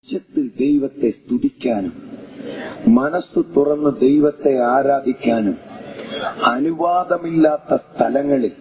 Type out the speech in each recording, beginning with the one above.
ഉച്ചത്തിൽ ദൈവത്തെ സ്തുതിക്കാനും മനസ്സ് തുറന്ന് ദൈവത്തെ ആരാധിക്കാനും അനുവാദമില്ലാത്ത സ്ഥലങ്ങളിൽ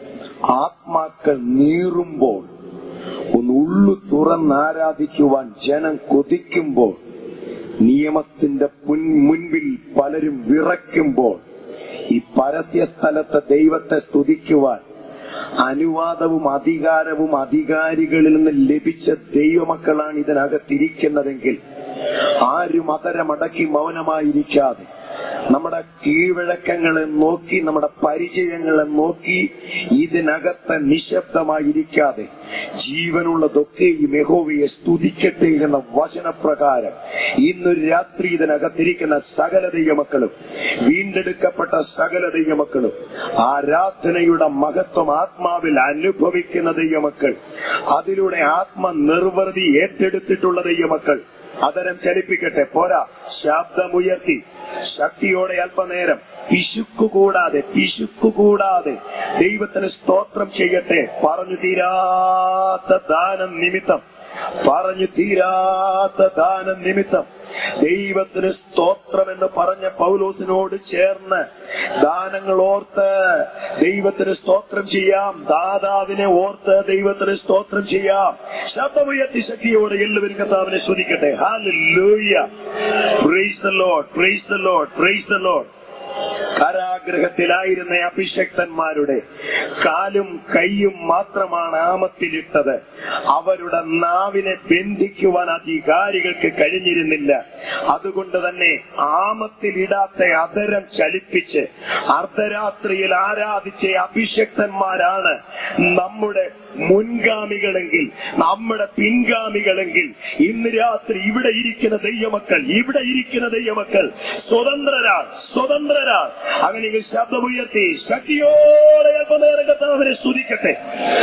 ആത്മാക്കൾ നീറുമ്പോൾ ഒന്ന് ഉള്ളു തുറന്ന് ആരാധിക്കുവാൻ ജനം കൊതിക്കുമ്പോൾ നിയമത്തിന്റെ പുൻ- മുൻപിൽ പലരും വിറയ്ക്കുമ്പോൾ ഈ പരസ്യ സ്ഥലത്ത് ദൈവത്തെ സ്തുതിക്കുവാൻ അനുവാദവും അധികാരവും അധികാരികളിൽ നിന്ന് ലഭിച്ച ദൈവമക്കളാണ് ഇതിനകത്തിരിക്കുന്നതെങ്കിൽ ആരും അതരമടക്കി മൗനമായിരിക്കാതെ നമ്മുടെ കീഴ്വഴക്കങ്ങളെ നോക്കി നമ്മുടെ പരിചയങ്ങളെ നോക്കി ഇതിനകത്ത് നിശബ്ദമായിരിക്കാതെ ജീവനുള്ളതൊക്കെയും യഹോവയെ സ്തുതിക്കട്ടെ എന്ന വചനപ്രകാരം ഇന്നൊരു രാത്രി ഇതിനകത്തിരിക്കുന്ന സകല ദൈവമക്കളും വീണ്ടെടുക്കപ്പെട്ട സകല ദൈവമക്കളും ആരാധനയുടെ മഹത്വം ആത്മാവിൽ അനുഭവിക്കുന്ന ദൈവമക്കൾ അതിലൂടെ ആത്മനിർവൃതി ഏറ്റെടുത്തിട്ടുള്ള ദൈവമക്കൾ അതരം ചലിപ്പിക്കട്ടെ പോരാ ശബ്ദമുയർത്തി ശക്തിയോടെ അല്പനേരം പിശുക്കുകൂടാതെ പിശുക്കുകൂടാതെ ദൈവത്തിന് സ്തോത്രം ചെയ്യട്ടെ പറഞ്ഞു തീരാത്ത ദാനം നിമിത്തം പറഞ്ഞു തീരാത്ത ദാനം നിമിത്തം ദൈവത്തിന് സ്തോത്രം എന്ന് പറഞ്ഞ പൗലോസിനോട് ചേർന്ന് ദാനങ്ങൾ ഓർത്ത് ദൈവത്തിന് സ്തോത്രം ചെയ്യാം ദാതാവിനെ ഓർത്ത് ദൈവത്തിന് സ്തോത്രം ചെയ്യാം ശബ്ദമുയർത്തി ശക്തിയോടെ എല്ലാവരും കർത്താവിനെ സ്തുതിക്കട്ടെ hallelujah praise the lord praise the lord praise the lord കാരാഗ്രഹത്തിലായിരുന്ന അഭിഷക്തന്മാരുടെ കാലും കൈയും മാത്രമാണ് ആമത്തിലിട്ടത് അവരുടെ നാവിനെ ബന്ധിക്കുവാൻ അധികാരികൾക്ക് കഴിഞ്ഞിരുന്നില്ല അതുകൊണ്ട് തന്നെ ആമത്തിലിടാത്ത അതരം ചലിപ്പിച്ച് അർദ്ധരാത്രിയിൽ ആരാധിച്ച അഭിഷക്തന്മാരാണ് നമ്മുടെ മുൻഗാമികളെങ്കിൽ നമ്മുടെ പിൻഗാമികളെങ്കിൽ ഇന്ന് രാത്രി ഇവിടെ ഇരിക്കുന്ന ദൈവമക്കൾ ഇവിടെ ഇരിക്കുന്ന ദൈവമക്കൾ സ്വതന്ത്രരാൾ സ്വതന്ത്രരാൾ അങ്ങനെയെങ്കിൽ ശബ്ദമുയർത്തി ശക്തിയോടെ അല്പനേരം കർത്താവിനെ സ്തുതിക്കട്ടെ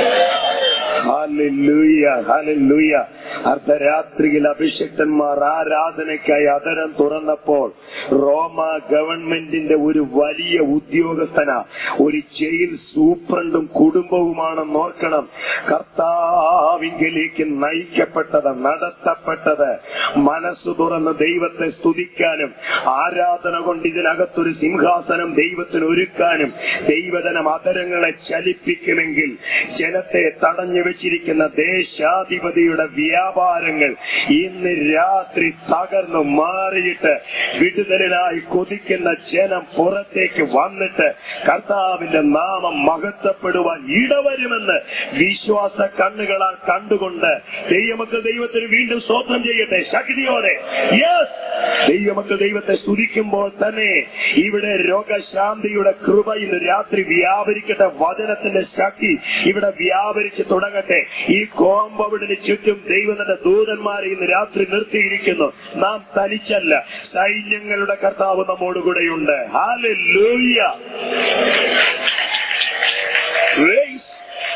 ഹാലൂയ ഹാലൂയ അർദ്ധരാത്രിയിൽ അഭിഷക്തന്മാർ ആരാധനയ്ക്കായി അതരം തുറന്നപ്പോൾ റോമ ഗവൺമെന്റിന്റെ ഒരു വലിയ ഉദ്യോഗസ്ഥന ഒരു ജയിൽ സൂപ്രണ്ടും കുടുംബവുമാണെന്ന് ഓർക്കണം കർത്താവിങ്കലേക്ക് നയിക്കപ്പെട്ടത് നടത്തപ്പെട്ടത് മനസ്സു തുറന്ന് ദൈവത്തെ സ്തുതിക്കാനും ആരാധന കൊണ്ട് ഇതിനകത്തൊരു സിംഹാസനം ദൈവത്തിന് ഒരുക്കാനും ദൈവജനം അതരങ്ങളെ ചലിപ്പിക്കുമെങ്കിൽ ജനത്തെ തടഞ്ഞു വെച്ചിരിക്കുന്ന ദേശാധിപതിയുടെ വ്യാപാരങ്ങൾ ഇന്ന് രാത്രി തകർന്നു മാറിയിട്ട് വിടുതലിനായി കൊതിക്കുന്ന ജനം പുറത്തേക്ക് വന്നിട്ട് കർത്താവിന്റെ നാമം മഹത്വപ്പെടുവാൻ ഇടവരുമെന്ന് വിശ്വാസ കണ്ണുകളാൽ കണ്ടുകൊണ്ട് ദൈവമക്കൾ ദൈവത്തിന് വീണ്ടും സ്തോത്രം ചെയ്യട്ടെ ശക്തിയോടെ യെസ് ദൈവമക്കൾ ദൈവത്തെ സ്തുതിക്കുമ്പോൾ തന്നെ ഇവിടെ രോഗശാന്തിയുടെ കൃപ ഇന്ന് രാത്രി വ്യാപരിക്കട്ടെ വചനത്തിന്റെ ശക്തി ഇവിടെ വ്യാപരിച്ച് തുടങ്ങട്ടെ ഈ കോമ്പൗണ്ടിന് ചുറ്റും ദൈവത്തിന്റെ ദൂതന്മാരെ ഇന്ന് രാത്രി നിർത്തിയിരിക്കുന്നു നാം തനിച്ചല്ല സൈന്യങ്ങളുടെ കർത്താവ് നമ്മോടുകൂടെയുണ്ട് ഹാലൂയ Grace.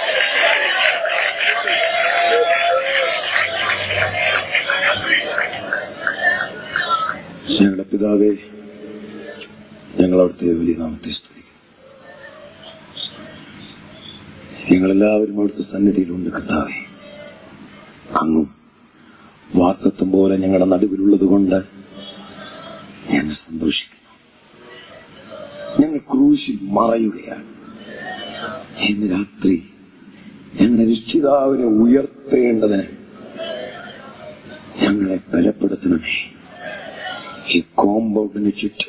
ഞങ്ങളുടെ പിതാവേ ഞങ്ങൾ അവിടുത്തെ വലിയ നാമത്തെ സ്തുതിക്കുന്നു ഞങ്ങളെല്ലാവരും അവിടുത്തെ സന്നിധിയിലുണ്ട് കർത്താവേ അങ്ങും വാത്തത്വം പോലെ ഞങ്ങളുടെ നടുവിലുള്ളത് കൊണ്ട് ഞങ്ങൾ സന്തോഷിക്കുന്നു ഞങ്ങൾ ക്രൂശിൽ മറയുകയാണ് ഇന്ന് രാത്രി ഞങ്ങളുടെ രക്ഷിതാവിനെ ഉയർത്തേണ്ടതിന് ഞങ്ങളെ ബലപ്പെടുത്തണമേ ഈ കോമ്പൗണ്ടിന് ചുറ്റും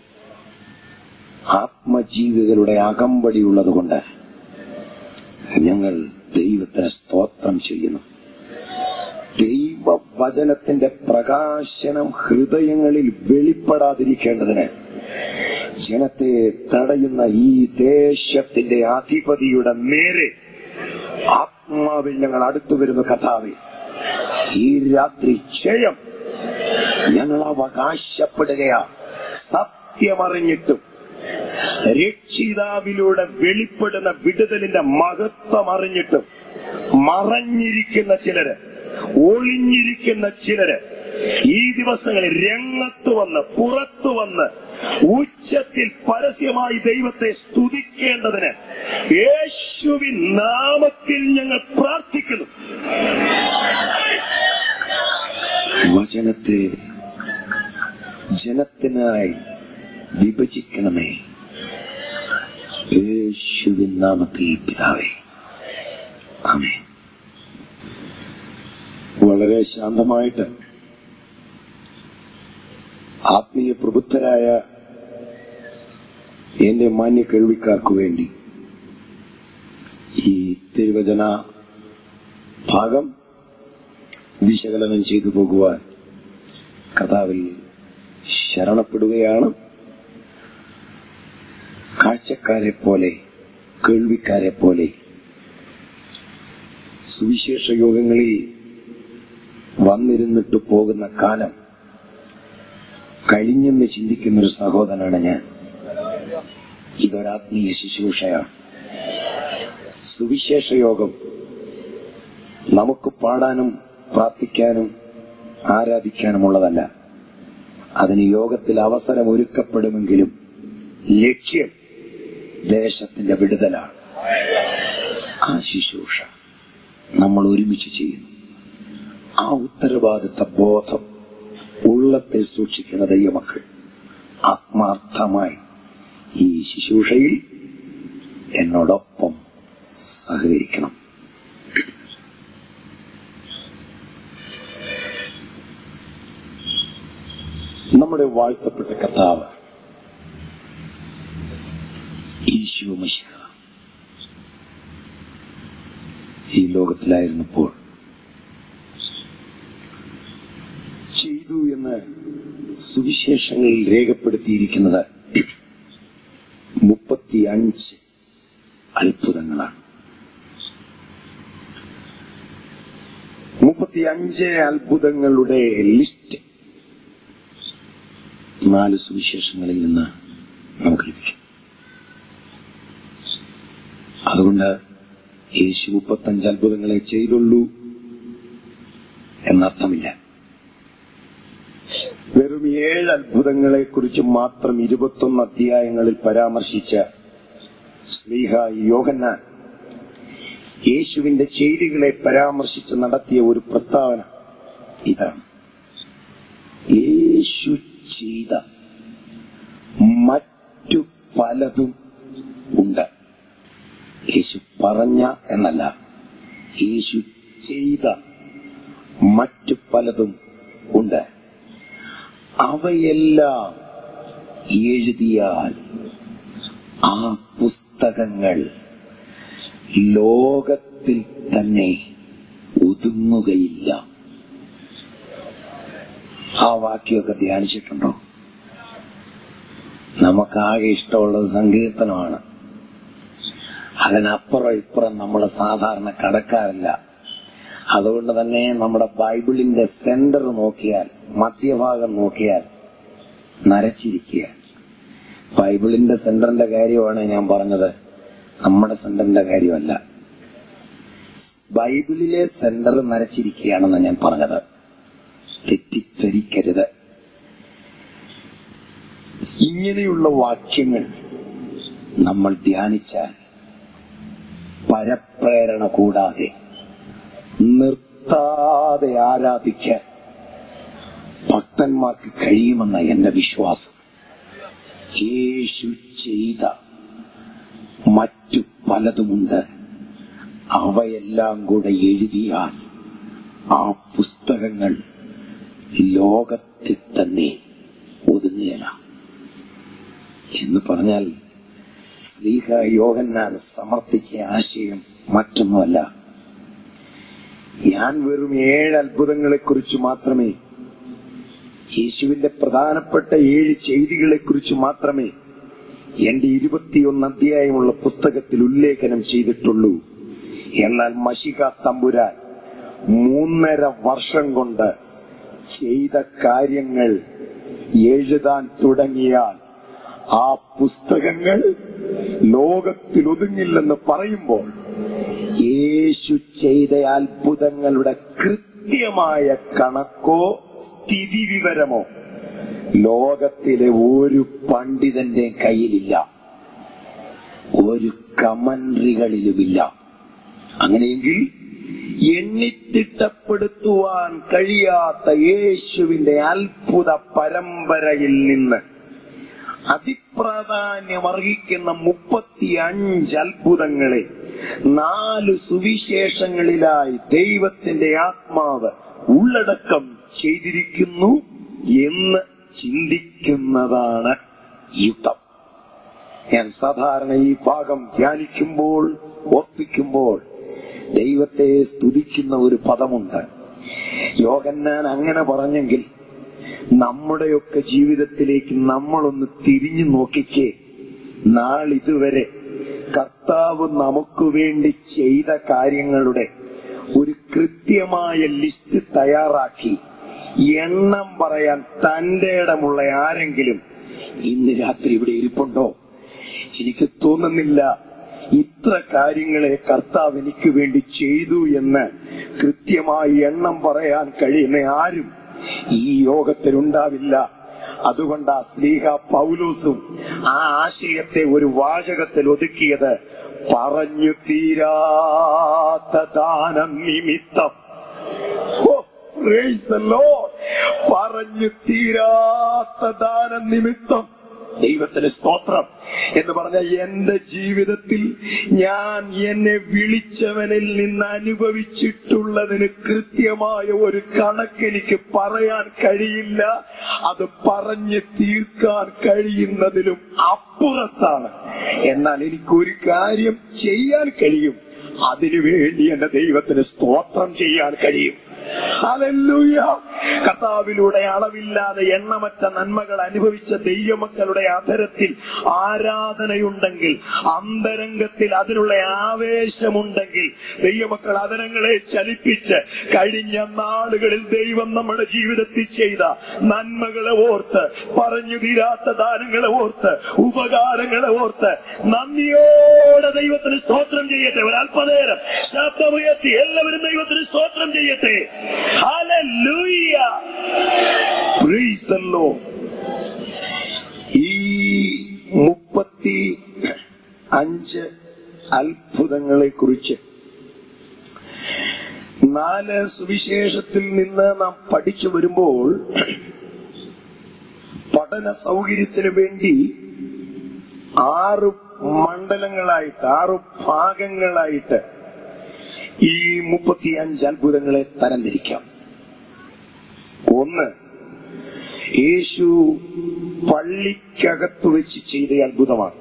ആത്മജീവികളുടെ അകമ്പടിയുള്ളത് കൊണ്ട് ഞങ്ങൾ ദൈവത്തിന് സ്തോത്രം ചെയ്യുന്നു ദൈവവചനത്തിന്റെ പ്രകാശനം ഹൃദയങ്ങളിൽ വെളിപ്പെടാതിരിക്കേണ്ടതിന് ജനത്തെ തടയുന്ന ഈ ദേശത്തിന്റെ അധിപതിയുടെ നേരെ ആത്മാവിൽ ഞങ്ങൾ അടുത്തു വരുന്ന കഥാവെ ഈ രാത്രി ജയം ഞങ്ങൾ അവകാശപ്പെടുകയാ സത്യമറിഞ്ഞിട്ടും രക്ഷിതാവിലൂടെ വെളിപ്പെടുന്ന വിടുതലിന്റെ മഹത്വം അറിഞ്ഞിട്ടും മറഞ്ഞിരിക്കുന്ന ചിലര് ഒളിഞ്ഞിരിക്കുന്ന ചിലര് ഈ ദിവസങ്ങളിൽ രംഗത്ത് വന്ന് പുറത്തു വന്ന് ഉച്ചത്തിൽ പരസ്യമായി ദൈവത്തെ സ്തുതിക്കേണ്ടതിന് യേശുവിൻ നാമത്തിൽ ഞങ്ങൾ പ്രാർത്ഥിക്കുന്നു വചനത്തെ ജനത്തിനായി വിഭജിക്കണമേ യേശുവിൻ നാമത്തിൽ പിതാവേ ആമേ വളരെ ശാന്തമായിട്ട് ആത്മീയ പ്രബുദ്ധരായ എന്റെ മാന്യ കേൾവിക്കാർക്ക് വേണ്ടി ഈ തിരുവചന ഭാഗം വിശകലനം ചെയ്തു പോകുവാൻ കർത്താവിൽ ശരണപ്പെടുകയാണ് കാഴ്ചക്കാരെ പോലെ കേൾവിക്കാരെ പോലെ സുവിശേഷ യോഗങ്ങളിൽ വന്നിരുന്നിട്ട് പോകുന്ന കാലം കഴിഞ്ഞെന്ന് ചിന്തിക്കുന്നൊരു സഹോദരനാണ് ഞാൻ ഇതൊരാത്മീയ ശുശ്രൂഷയാണ് സുവിശേഷ യോഗം നമുക്ക് പാടാനും പ്രാർത്ഥിക്കാനും ആരാധിക്കാനുമുള്ളതല്ല അതിന് യോഗത്തിൽ അവസരം ഒരുക്കപ്പെടുമെങ്കിലും ലക്ഷ്യം ദേശത്തിന്റെ വിടുതലാണ് ആ ശുശ്രൂഷ നമ്മൾ ഒരുമിച്ച് ചെയ്യുന്നു ആ ഉത്തരവാദിത്ത ബോധം ഉള്ളത്തിൽ സൂക്ഷിക്കുന്ന ദൈവമക്കൾ ആത്മാർത്ഥമായി ഈ ശുശ്രൂഷയിൽ എന്നോടൊപ്പം സഹകരിക്കണം നമ്മുടെ വാഴ്ത്തപ്പെട്ട കർത്താവ് ഈശോ മഷിക ഈ ലോകത്തിലായിരുന്നപ്പോൾ ചെയ്തു എന്ന് സുവിശേഷങ്ങളിൽ രേഖപ്പെടുത്തിയിരിക്കുന്നത് മുപ്പത്തിയഞ്ച് അത്ഭുതങ്ങളാണ് മുപ്പത്തിയഞ്ച് അത്ഭുതങ്ങളുടെ ലിസ്റ്റ് നാല് സുവിശേഷങ്ങളിൽ നിന്ന് നമുക്ക് ലഭിക്കും അതുകൊണ്ട് യേശു മുപ്പത്തഞ്ച് അത്ഭുതങ്ങളെ ചെയ്തുള്ളൂ എന്നർത്ഥമില്ല വെറും ഏഴ് അത്ഭുതങ്ങളെ കുറിച്ച് മാത്രം ഇരുപത്തൊന്ന് അധ്യായങ്ങളിൽ പരാമർശിച്ച സ്ലീഹ യോഹന്നാൻ യേശുവിന്റെ ചെയ്തികളെ പരാമർശിച്ച് നടത്തിയ ഒരു പ്രസ്താവന ഇതാണ് യേശു ചെയ്ത മറ്റു പലതും ഉണ്ട് യേശു പറഞ്ഞ എന്നല്ല യേശു ചെയ്ത മറ്റു പലതും ഉണ്ട് അവയെല്ലാം എഴുതിയാൽ ആ പുസ്തകങ്ങൾ ലോകത്തിൽ തന്നെ ഒതുങ്ങുകയില്ല ആ വാക്യമൊക്കെ ധ്യാനിച്ചിട്ടുണ്ടോ നമുക്കാകെ ഇഷ്ടമുള്ളത് സങ്കീർത്തനമാണ് അതിനപ്പുറം ഇപ്പുറം നമ്മൾ സാധാരണ കടക്കാറില്ല അതുകൊണ്ട് തന്നെ നമ്മുടെ ബൈബിളിന്റെ സെന്റർ നോക്കിയാൽ മധ്യഭാഗം നോക്കിയാൽ നരച്ചിരിക്കുക ബൈബിളിന്റെ സെന്ററിന്റെ കാര്യമാണ് ഞാൻ പറഞ്ഞത് നമ്മുടെ സെന്ററിന്റെ കാര്യമല്ല ബൈബിളിലെ സെന്റർ നരച്ചിരിക്കുകയാണെന്ന് ഞാൻ പറഞ്ഞത് തെറ്റിദ്ധരിക്കരുത് ഇങ്ങനെയുള്ള വാക്യങ്ങൾ നമ്മൾ ധ്യാനിച്ചാൽ പരപ്രേരണ കൂടാതെ നിർത്താതെ ആരാധിക്കാൻ ഭക്തന്മാർക്ക് കഴിയുമെന്ന എന്റെ വിശ്വാസം യേശു ചെയ്ത മറ്റു പലതുമുണ്ട് അവയെല്ലാം കൂടെ എഴുതിയാൽ ആ പുസ്തകങ്ങൾ ലോകത്തിൽ തന്നെ ഒതുങ്ങുകയില്ല എന്ന് പറഞ്ഞാൽ സ്ലീഹ യോഹന്നാൻ സമർത്ഥിച്ച ആശയം മറ്റൊന്നുമല്ല ഞാൻ വെറും ഏഴ് അത്ഭുതങ്ങളെക്കുറിച്ച് മാത്രമേ യേശുവിന്റെ പ്രധാനപ്പെട്ട ഏഴ് ചെയ്തികളെക്കുറിച്ച് മാത്രമേ എന്റെ ഇരുപത്തിയൊന്ന് അധ്യായമുള്ള പുസ്തകത്തിൽ ഉല്ലേഖനം ചെയ്തിട്ടുള്ളൂ എന്നാൽ മഷിക തമ്പുരാൻ മൂന്നര വർഷം കൊണ്ട് ചെയ്ത കാര്യങ്ങൾ എഴുതാൻ തുടങ്ങിയാൽ ആ പുസ്തകങ്ങൾ ലോകത്തിൽ ഒതുങ്ങില്ലെന്ന് പറയുമ്പോൾ യേശു ചെയ്ത അത്ഭുതങ്ങളുടെ കൃത്യമായ കണക്കോ സ്ഥിതിവിവരമോ ലോകത്തിലെ ഒരു പണ്ഡിതന്റെ കയ്യിലില്ല ഒരു കമന്ററികളിലുമില്ല അങ്ങനെയെങ്കിൽ എണ്ണിത്തിട്ടപ്പെടുത്തുവാൻ കഴിയാത്ത യേശുവിന്റെ അത്ഭുത പരമ്പരയിൽ നിന്ന് അതിപ്രാധാന്യം അർഹിക്കുന്ന മുപ്പത്തിയഞ്ച് അത്ഭുതങ്ങളെ നാല് സുവിശേഷങ്ങളിലായി ദൈവത്തിന്റെ ആത്മാവ് ഉള്ളടക്കം ചെയ്തിരിക്കുന്നു എന്ന് ചിന്തിക്കുന്നതാണ് യുക്തം ഞാൻ സാധാരണ ഈ ഭാഗം ധ്യാനിക്കുമ്പോൾ ഓർപ്പിക്കുമ്പോൾ ദൈവത്തെ സ്തുതിക്കുന്ന ഒരു പദമുണ്ട് യോഗന്നാൻ അങ്ങനെ പറഞ്ഞെങ്കിൽ നമ്മുടെയൊക്കെ ജീവിതത്തിലേക്ക് നമ്മളൊന്ന് തിരിഞ്ഞു നോക്കിക്കേ നാളിതുവരെ കർത്താവ് നമുക്ക് വേണ്ടി ചെയ്ത കാര്യങ്ങളുടെ ഒരു കൃത്യമായ ലിസ്റ്റ് തയ്യാറാക്കി എണ്ണം പറയാൻ തന്റെ ഇടമുള്ള ആരെങ്കിലും ഇന്ന് രാത്രി ഇവിടെ ഇരിപ്പുണ്ടോ എനിക്ക് തോന്നുന്നില്ല ഇത്ര കാര്യങ്ങളെ കർത്താവ് എനിക്ക് വേണ്ടി ചെയ്തു എന്ന് കൃത്യമായി എണ്ണം പറയാൻ കഴിയുന്ന ആരും ഈ യോഗത്തിലുണ്ടാവില്ല അതുകൊണ്ട് ആ സ്ലീഹ പൗലൂസും ആ ആശയത്തെ ഒരു വാചകത്തിൽ ഒതുക്കിയത് പറഞ്ഞു തീരാത്ത ദാനം നിമിത്തം ഓ, praise the Lord. പറഞ്ഞു തീരാത്ത ദാനം നിമിത്തം ദൈവത്തിന് സ്തോത്രം എന്ന് പറഞ്ഞ എന്റെ ജീവിതത്തിൽ ഞാൻ എന്നെ വിളിച്ചവനിൽ നിന്ന് അനുഭവിച്ചിട്ടുള്ളതിന് കൃത്യമായ ഒരു കണക്കെനിക്ക് പറയാൻ കഴിയില്ല അത് പറഞ്ഞു തീർക്കാൻ കഴിയുന്നതിലും അപ്പുറത്താണ് എന്നാൽ എനിക്കൊരു കാര്യം ചെയ്യാൻ കഴിയും അതിനുവേണ്ടി എന്റെ ദൈവത്തിന് സ്തോത്രം ചെയ്യാൻ കഴിയും ഹല്ലേലൂയ കർത്താവിലൂടെ അളവില്ലാതെ എണ്ണമറ്റ നന്മകൾ അനുഭവിച്ച ദൈവമക്കളുടെ അധരത്തിൽ ആരാധനയുണ്ടെങ്കിൽ അന്തരംഗത്തിൽ അതിനുള്ള ആവേശമുണ്ടെങ്കിൽ ദൈവമക്കൾ അധരങ്ങളെ ചലിപ്പിച്ച് കഴിഞ്ഞ നാളുകളിൽ ദൈവം നമ്മുടെ ജീവിതത്തിൽ ചെയ്ത നന്മകളെ ഓർത്ത് പറഞ്ഞു തീരാത്ത ദാനങ്ങളെ ഓർത്ത് ഉപകാരങ്ങളെ ഓർത്ത് നന്ദിയോടെ ദൈവത്തിന് സ്തോത്രം ചെയ്യട്ടെ ഒരല്പനേരം ശബ്ദമുയർത്തി എല്ലാവരും ദൈവത്തിന് സ്തോത്രം ചെയ്യട്ടെ Hallelujah. Praise the Lord. ഈ മുപ്പത്തി അഞ്ച് അത്ഭുതങ്ങളെ കുറിച്ച് നാല് സുവിശേഷത്തിൽ നിന്ന് നാം പഠിച്ചു വരുമ്പോൾ പഠന സൗകര്യത്തിന് വേണ്ടി ആറ് മണ്ഡലങ്ങളായിട്ട് ആറ് ഭാഗങ്ങളായിട്ട് ഈ മുപ്പത്തിയഞ്ച് അത്ഭുതങ്ങളെ തരംതിരിക്കാം ഒന്ന് യേശു പള്ളിക്കകത്ത് വെച്ച് ചെയ്ത അത്ഭുതമാണ്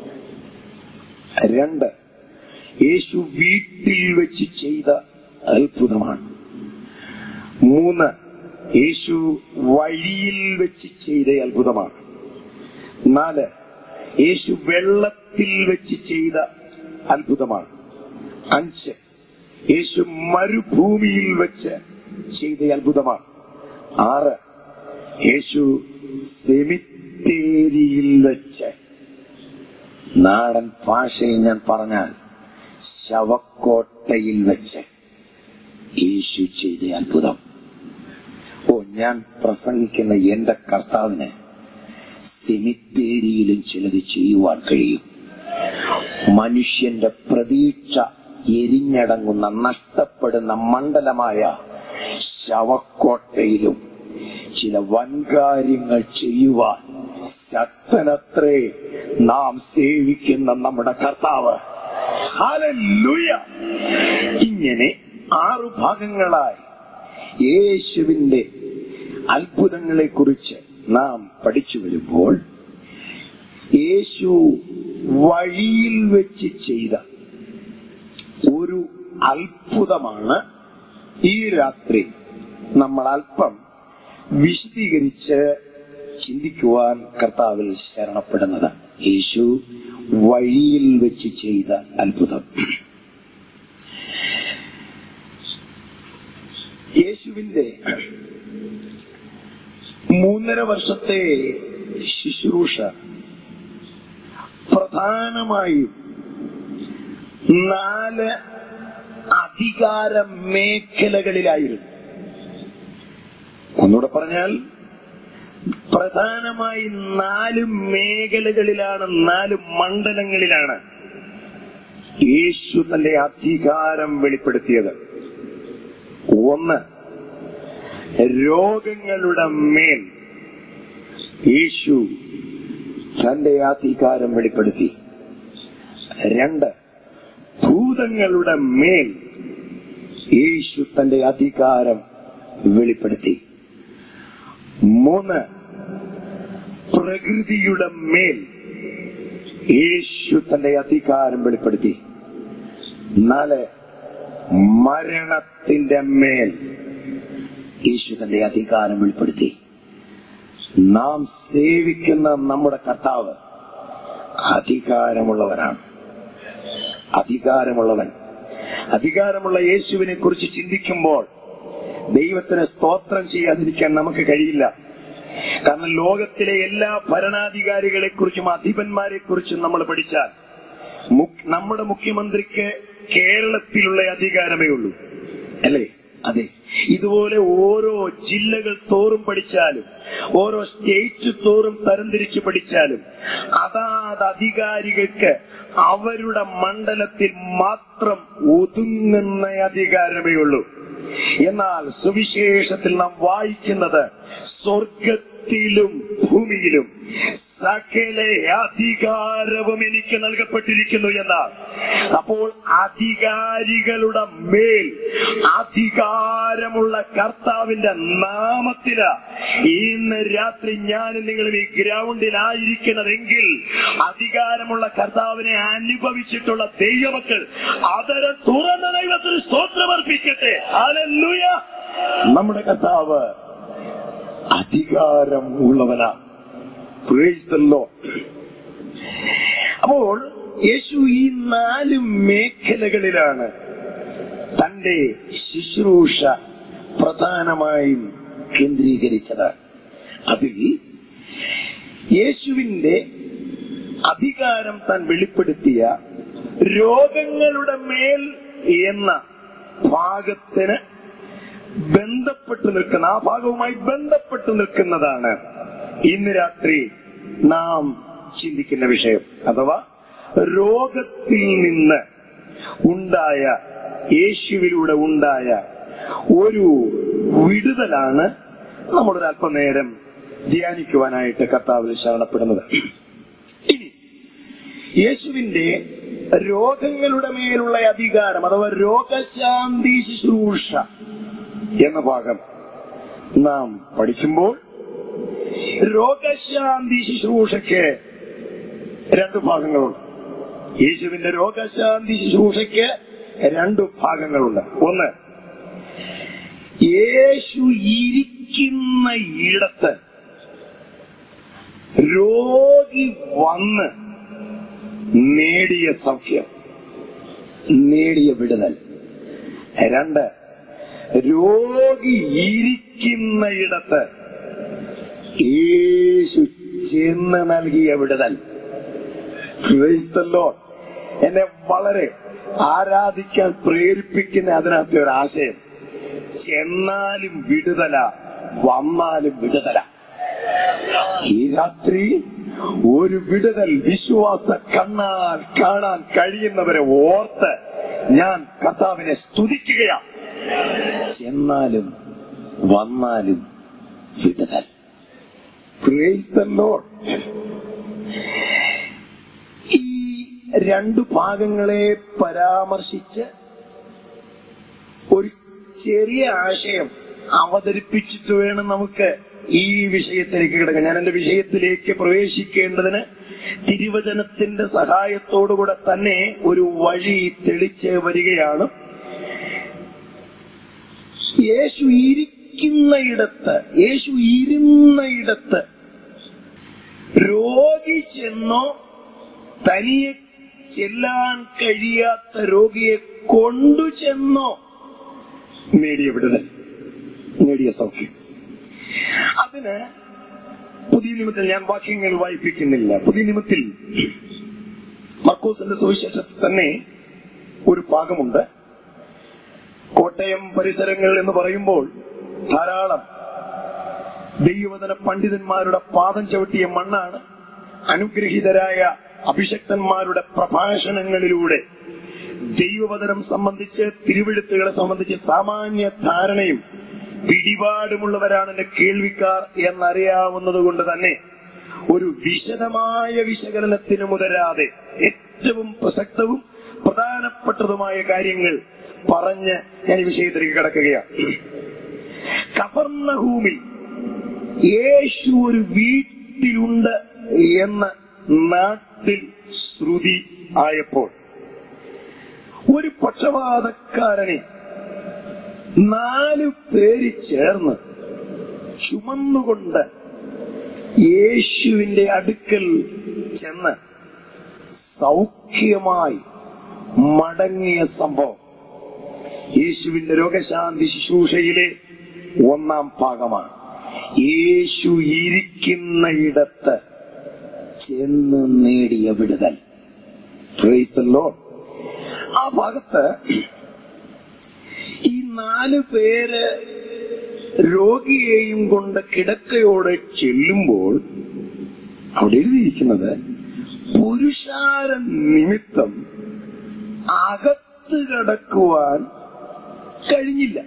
രണ്ട് യേശു വീട്ടിൽ വെച്ച് ചെയ്ത അത്ഭുതമാണ് മൂന്ന് യേശു വഴിയിൽ വെച്ച് ചെയ്ത അത്ഭുതമാണ് നാല് യേശു വെള്ളത്തിൽ വെച്ച് ചെയ്ത അത്ഭുതമാണ് അഞ്ച് യേശു മരുഭൂമിയിൽ വെച്ച് ചെയ്ത അത്ഭുതമാണ് ആറ് യേശു സെമിത്തേരിയിൽ വെച്ച് നാടൻ ഭാഷയിൽ ഞാൻ പറഞ്ഞാൽ ശവക്കോട്ടയിൽ വെച്ച് യേശു ചെയ്ത അത്ഭുതം ഓ ഞാൻ പ്രസംഗിക്കുന്ന എന്റെ കർത്താവിന് സെമിത്തേരിയിലും ചിലത് ചെയ്യുവാൻ കഴിയും മനുഷ്യന്റെ പ്രതീക്ഷ എരിഞ്ഞടങ്ങുന്ന നഷ്ടപ്പെടുന്ന മണ്ഡലമായ ശവക്കോട്ടയിലും ചില വൻകാര്യങ്ങൾ ചെയ്യുവാൻ ശക്തനത്രേ നാം സേവിക്കുന്ന നമ്മുടെ കർത്താവ് ഹല്ലേലൂയ ഇങ്ങനെ ആറു ഭാഗങ്ങളായി യേശുവിന്റെ അത്ഭുതങ്ങളെ കുറിച്ച് നാം പഠിച്ചു വരുമ്പോൾ യേശു വഴിയിൽ വെച്ച് ചെയ്ത ഒരു അത്ഭുതമാണ് ഈ രാത്രി നമ്മൾ അല്പം വിശദീകരിച്ച് ചിന്തിക്കുവാൻ കർത്താവിൽ ശരണപ്പെടുന്നത് യേശു വഴിയിൽ വെച്ച് ചെയ്ത അത്ഭുതം യേശുവിന്റെ മൂന്നര വർഷത്തെ ശുശ്രൂഷ പ്രധാനമായും നാല് അധികാര മേഖലകളിലായിരുന്നു ഒന്നുകൂടെ പറഞ്ഞാൽ പ്രധാനമായി നാല് മേഖലകളിലാണ് നാല് മണ്ഡലങ്ങളിലാണ് യേശു തന്റെ അധികാരം വെളിപ്പെടുത്തിയത് ഒന്ന് രോഗങ്ങളുടെ മേൽ യേശു തന്റെ അധികാരം വെളിപ്പെടുത്തി രണ്ട് ഭൂതങ്ങളുടെ മേൽ യേശു തന്റെ അധികാരം വെളിപ്പെടുത്തി മൂന്ന് പ്രകൃതിയുടെ മേൽ യേശു തന്റെ അധികാരം വെളിപ്പെടുത്തി നാല് മരണത്തിന്റെ മേൽ യേശു തന്റെ അധികാരം വെളിപ്പെടുത്തി നാം സേവിക്കുന്ന നമ്മുടെ കർത്താവ് അധികാരമുള്ളവനാണ് അധികാരമുള്ളവൻ അധികാരമുള്ള യേശുവിനെ കുറിച്ച് ചിന്തിക്കുമ്പോൾ ദൈവത്തിന് സ്തോത്രം ചെയ്യാതിരിക്കാൻ നമുക്ക് കഴിയില്ല കാരണം ലോകത്തിലെ എല്ലാ ഭരണാധികാരികളെ കുറിച്ചും അധിപന്മാരെ കുറിച്ചും നമ്മൾ പഠിച്ചാൽ മുഖ്യ- നമ്മുടെ മുഖ്യമന്ത്രിക്ക് കേരളത്തിലുള്ള അധികാരമേ ഉള്ളൂ അല്ലേ അതെ ഇതുപോലെ ഓരോ ജില്ലകൾ തോറും പഠിച്ചാലും ഓരോ സ്റ്റേറ്റ് തോറും തരംതിരിച്ച് പഠിച്ചാലും അതാത് അധികാരികൾക്ക് അവരുടെ മണ്ഡലത്തിൽ മാത്രം ഒതുങ്ങുന്ന അധികാരമേ ഉള്ളൂ എന്നാൽ സുവിശേഷത്തിൽ നാം വായിക്കുന്നത് സ്വർഗത്തിലും ഭൂമിയിലും സകല അധികാരവും എനിക്ക് നൽകപ്പെട്ടിരിക്കുന്നു എന്നാൽ അപ്പോൾ അധികാരികളുടെ മേൽ അധികാരമുള്ള കർത്താവിന്റെ നാമത്തില് ഇന്ന് രാത്രി ഞാനും നിങ്ങളും ഈ ഗ്രൗണ്ടിലായിരിക്കണതെങ്കിൽ അധികാരമുള്ള കർത്താവിനെ അനുഭവിച്ചിട്ടുള്ള ദൈവമക്കൾ അതര തുറന്ന ദൈവത്തിന് സ്തോത്രമർപ്പിക്കട്ടെ ഹല്ലേലൂയ നമ്മുടെ കർത്താവ് അധികാരം ഉള്ളവനാ Praise the Lord. അപ്പോൾ യേശു ഈ നാല് മേഖലകളിലാണ് തന്റെ ശുശ്രൂഷ പ്രധാനമായും കേന്ദ്രീകരിച്ചത് അതിൽ യേശുവിന്റെ അധികാരം താൻ വെളിപ്പെടുത്തിയ രോഗങ്ങളുടെ മേൽ എന്ന ഭാഗത്തിന് ബന്ധപ്പെട്ടു നിൽക്കുന്ന ആ ഭാഗവുമായി ബന്ധപ്പെട്ടു നിൽക്കുന്നതാണ് ഇന്ന് രാത്രി നാം ചിന്തിക്കുന്ന വിഷയം അഥവാ രോഗത്തിൽ നിന്ന് ഉണ്ടായ യേശുവിലൂടെ ഉണ്ടായ ഒരു വിടുതലാണ് നമ്മളൊരു അല്പനേരം ധ്യാനിക്കുവാനായിട്ട് കർത്താവിൽ ശരണപ്പെടുന്നത് ഇനി യേശുവിന്റെ രോഗങ്ങളുടെ മേലുള്ള അധികാരം അഥവാ രോഗശാന്തി ശുശ്രൂഷ എന്ന ഭാഗം നാം പഠിക്കുമ്പോൾ രോഗശാന്തി ശുശ്രൂഷയ്ക്ക് രണ്ട് ഭാഗങ്ങളുണ്ട് യേശുവിന്റെ രോഗശാന്തി ശുശ്രൂഷയ്ക്ക് രണ്ട് ഭാഗങ്ങളുണ്ട് ഒന്ന് യേശു ഇരിക്കുന്ന ഇടത്ത് രോഗി വന്ന് നേടിയ സൗഖ്യം നേടിയ വിടുതൽ രണ്ട് രോഗി ഇരിക്കുന്ന ഇടത്ത് യേശു ചെന്ന് നൽകിയ വിടുതൽ Praise the Lord. എന്നെ വളരെ ആരാധിക്കാൻ പ്രേരിപ്പിക്കുന്ന അതിനകത്തെ ഒരു ആശയം ചെന്നാലും വിടുതല വന്നാലും വിടുതല ഈ രാത്രി ഒരു വിടുതൽ വിശ്വാസ കണ്ണാൽ കാണാൻ കഴിയുന്നവരെ ഓർത്ത് ഞാൻ കർത്താവിനെ സ്തുതിക്കുകയാണ് ചെന്നാലും വന്നാലും വിടുതൽ പ്രേസ് ദ ലോഡ് ഈ രണ്ടു ഭാഗങ്ങളെ പരാമർശിച്ച് ഒരു ചെറിയ ആശയം അവതരിപ്പിച്ചിട്ട് വേണം നമുക്ക് ഈ വിഷയത്തിലേക്ക് കിടക്കാൻ ഞാൻ എന്റെ വിഷയത്തിലേക്ക് പ്രവേശിക്കേണ്ടതിന് തിരുവചനത്തിന്റെ സഹായത്തോടുകൂടെ തന്നെ ഒരു വഴി തെളിച്ച് വരികയാണ് യേശു ഇരിക്കുന്ന ഇടത്ത് യേശു ഇരുന്ന ഇടത്ത് രോഗി ചെന്നോ തനിയെ ചെല്ലാൻ കഴിയാത്ത രോഗിയെ കൊണ്ടു ചെന്നോ നേടിയ വിടുതൽ നേടിയ സൗഖ്യം അതിന് പുതിയ നിയമത്തിൽ ഞാൻ വാക്യങ്ങൾ വായിപ്പിക്കുന്നില്ല പുതിയ നിയമത്തിൽ മർക്കോസിന്റെ സുവിശേഷത്തിൽ തന്നെ ഒരു ഭാഗമുണ്ട് കോട്ടയം പരിസരങ്ങൾ എന്ന് പറയുമ്പോൾ ധാരാളം ദൈവവചന പണ്ഡിതന്മാരുടെ പാദം ചവിട്ടിയ മണ്ണാണ് അനുഗ്രഹീതരായ അഭിഷക്തന്മാരുടെ പ്രഭാഷണങ്ങളിലൂടെ ദൈവവചനം സംബന്ധിച്ച് തിരുവെഴുത്തുകളെ സംബന്ധിച്ച് സാമാന്യ ധാരണയും പിടിപാടുമുള്ളവരാണ് എന്റെ കേൾവിക്കാർ എന്നറിയാവുന്നത് കൊണ്ട് തന്നെ ഒരു വിശദമായ വിശകലനത്തിന് മുതരാതെ ഏറ്റവും പ്രസക്തവും പ്രധാനപ്പെട്ടതുമായ കാര്യങ്ങൾ പറഞ്ഞ് ഞാൻ ഈ വിഷയത്തിലേക്ക് കടക്കുകയാണ് കഫർണഹൂമിൽ യേശു ഒരു വീട്ടിലുണ്ട് എന്ന് നാട്ടിൽ ശ്രുതി ആയപ്പോൾ ഒരു പക്ഷപാതക്കാരനെ നാലു പേര് ചേർന്ന് ചുമന്നുകൊണ്ട് യേശുവിന്റെ അടുക്കൽ ചെന്ന് സൗഖ്യമായി മടങ്ങിയ സംഭവം യേശുവിന്റെ രോഗശാന്തി ശുശ്രൂഷയിലെ ഒന്നാം ഭാഗമാണ് യേശു ഇരിക്കുന്ന ഇടത്ത് ചെന്ന് നേടിയ വിടുതൽ Praise the Lord. ആ ഭാഗത്ത് ഈ നാല് പേര് രോഗിയെയും കൊണ്ട് കിടക്കയോടെ ചെല്ലുമ്പോൾ അവിടെ എഴുതിയിരിക്കുന്നത് പുരുഷാര നിമിത്തം അകത്ത് കടക്കുവാൻ കഴിഞ്ഞില്ല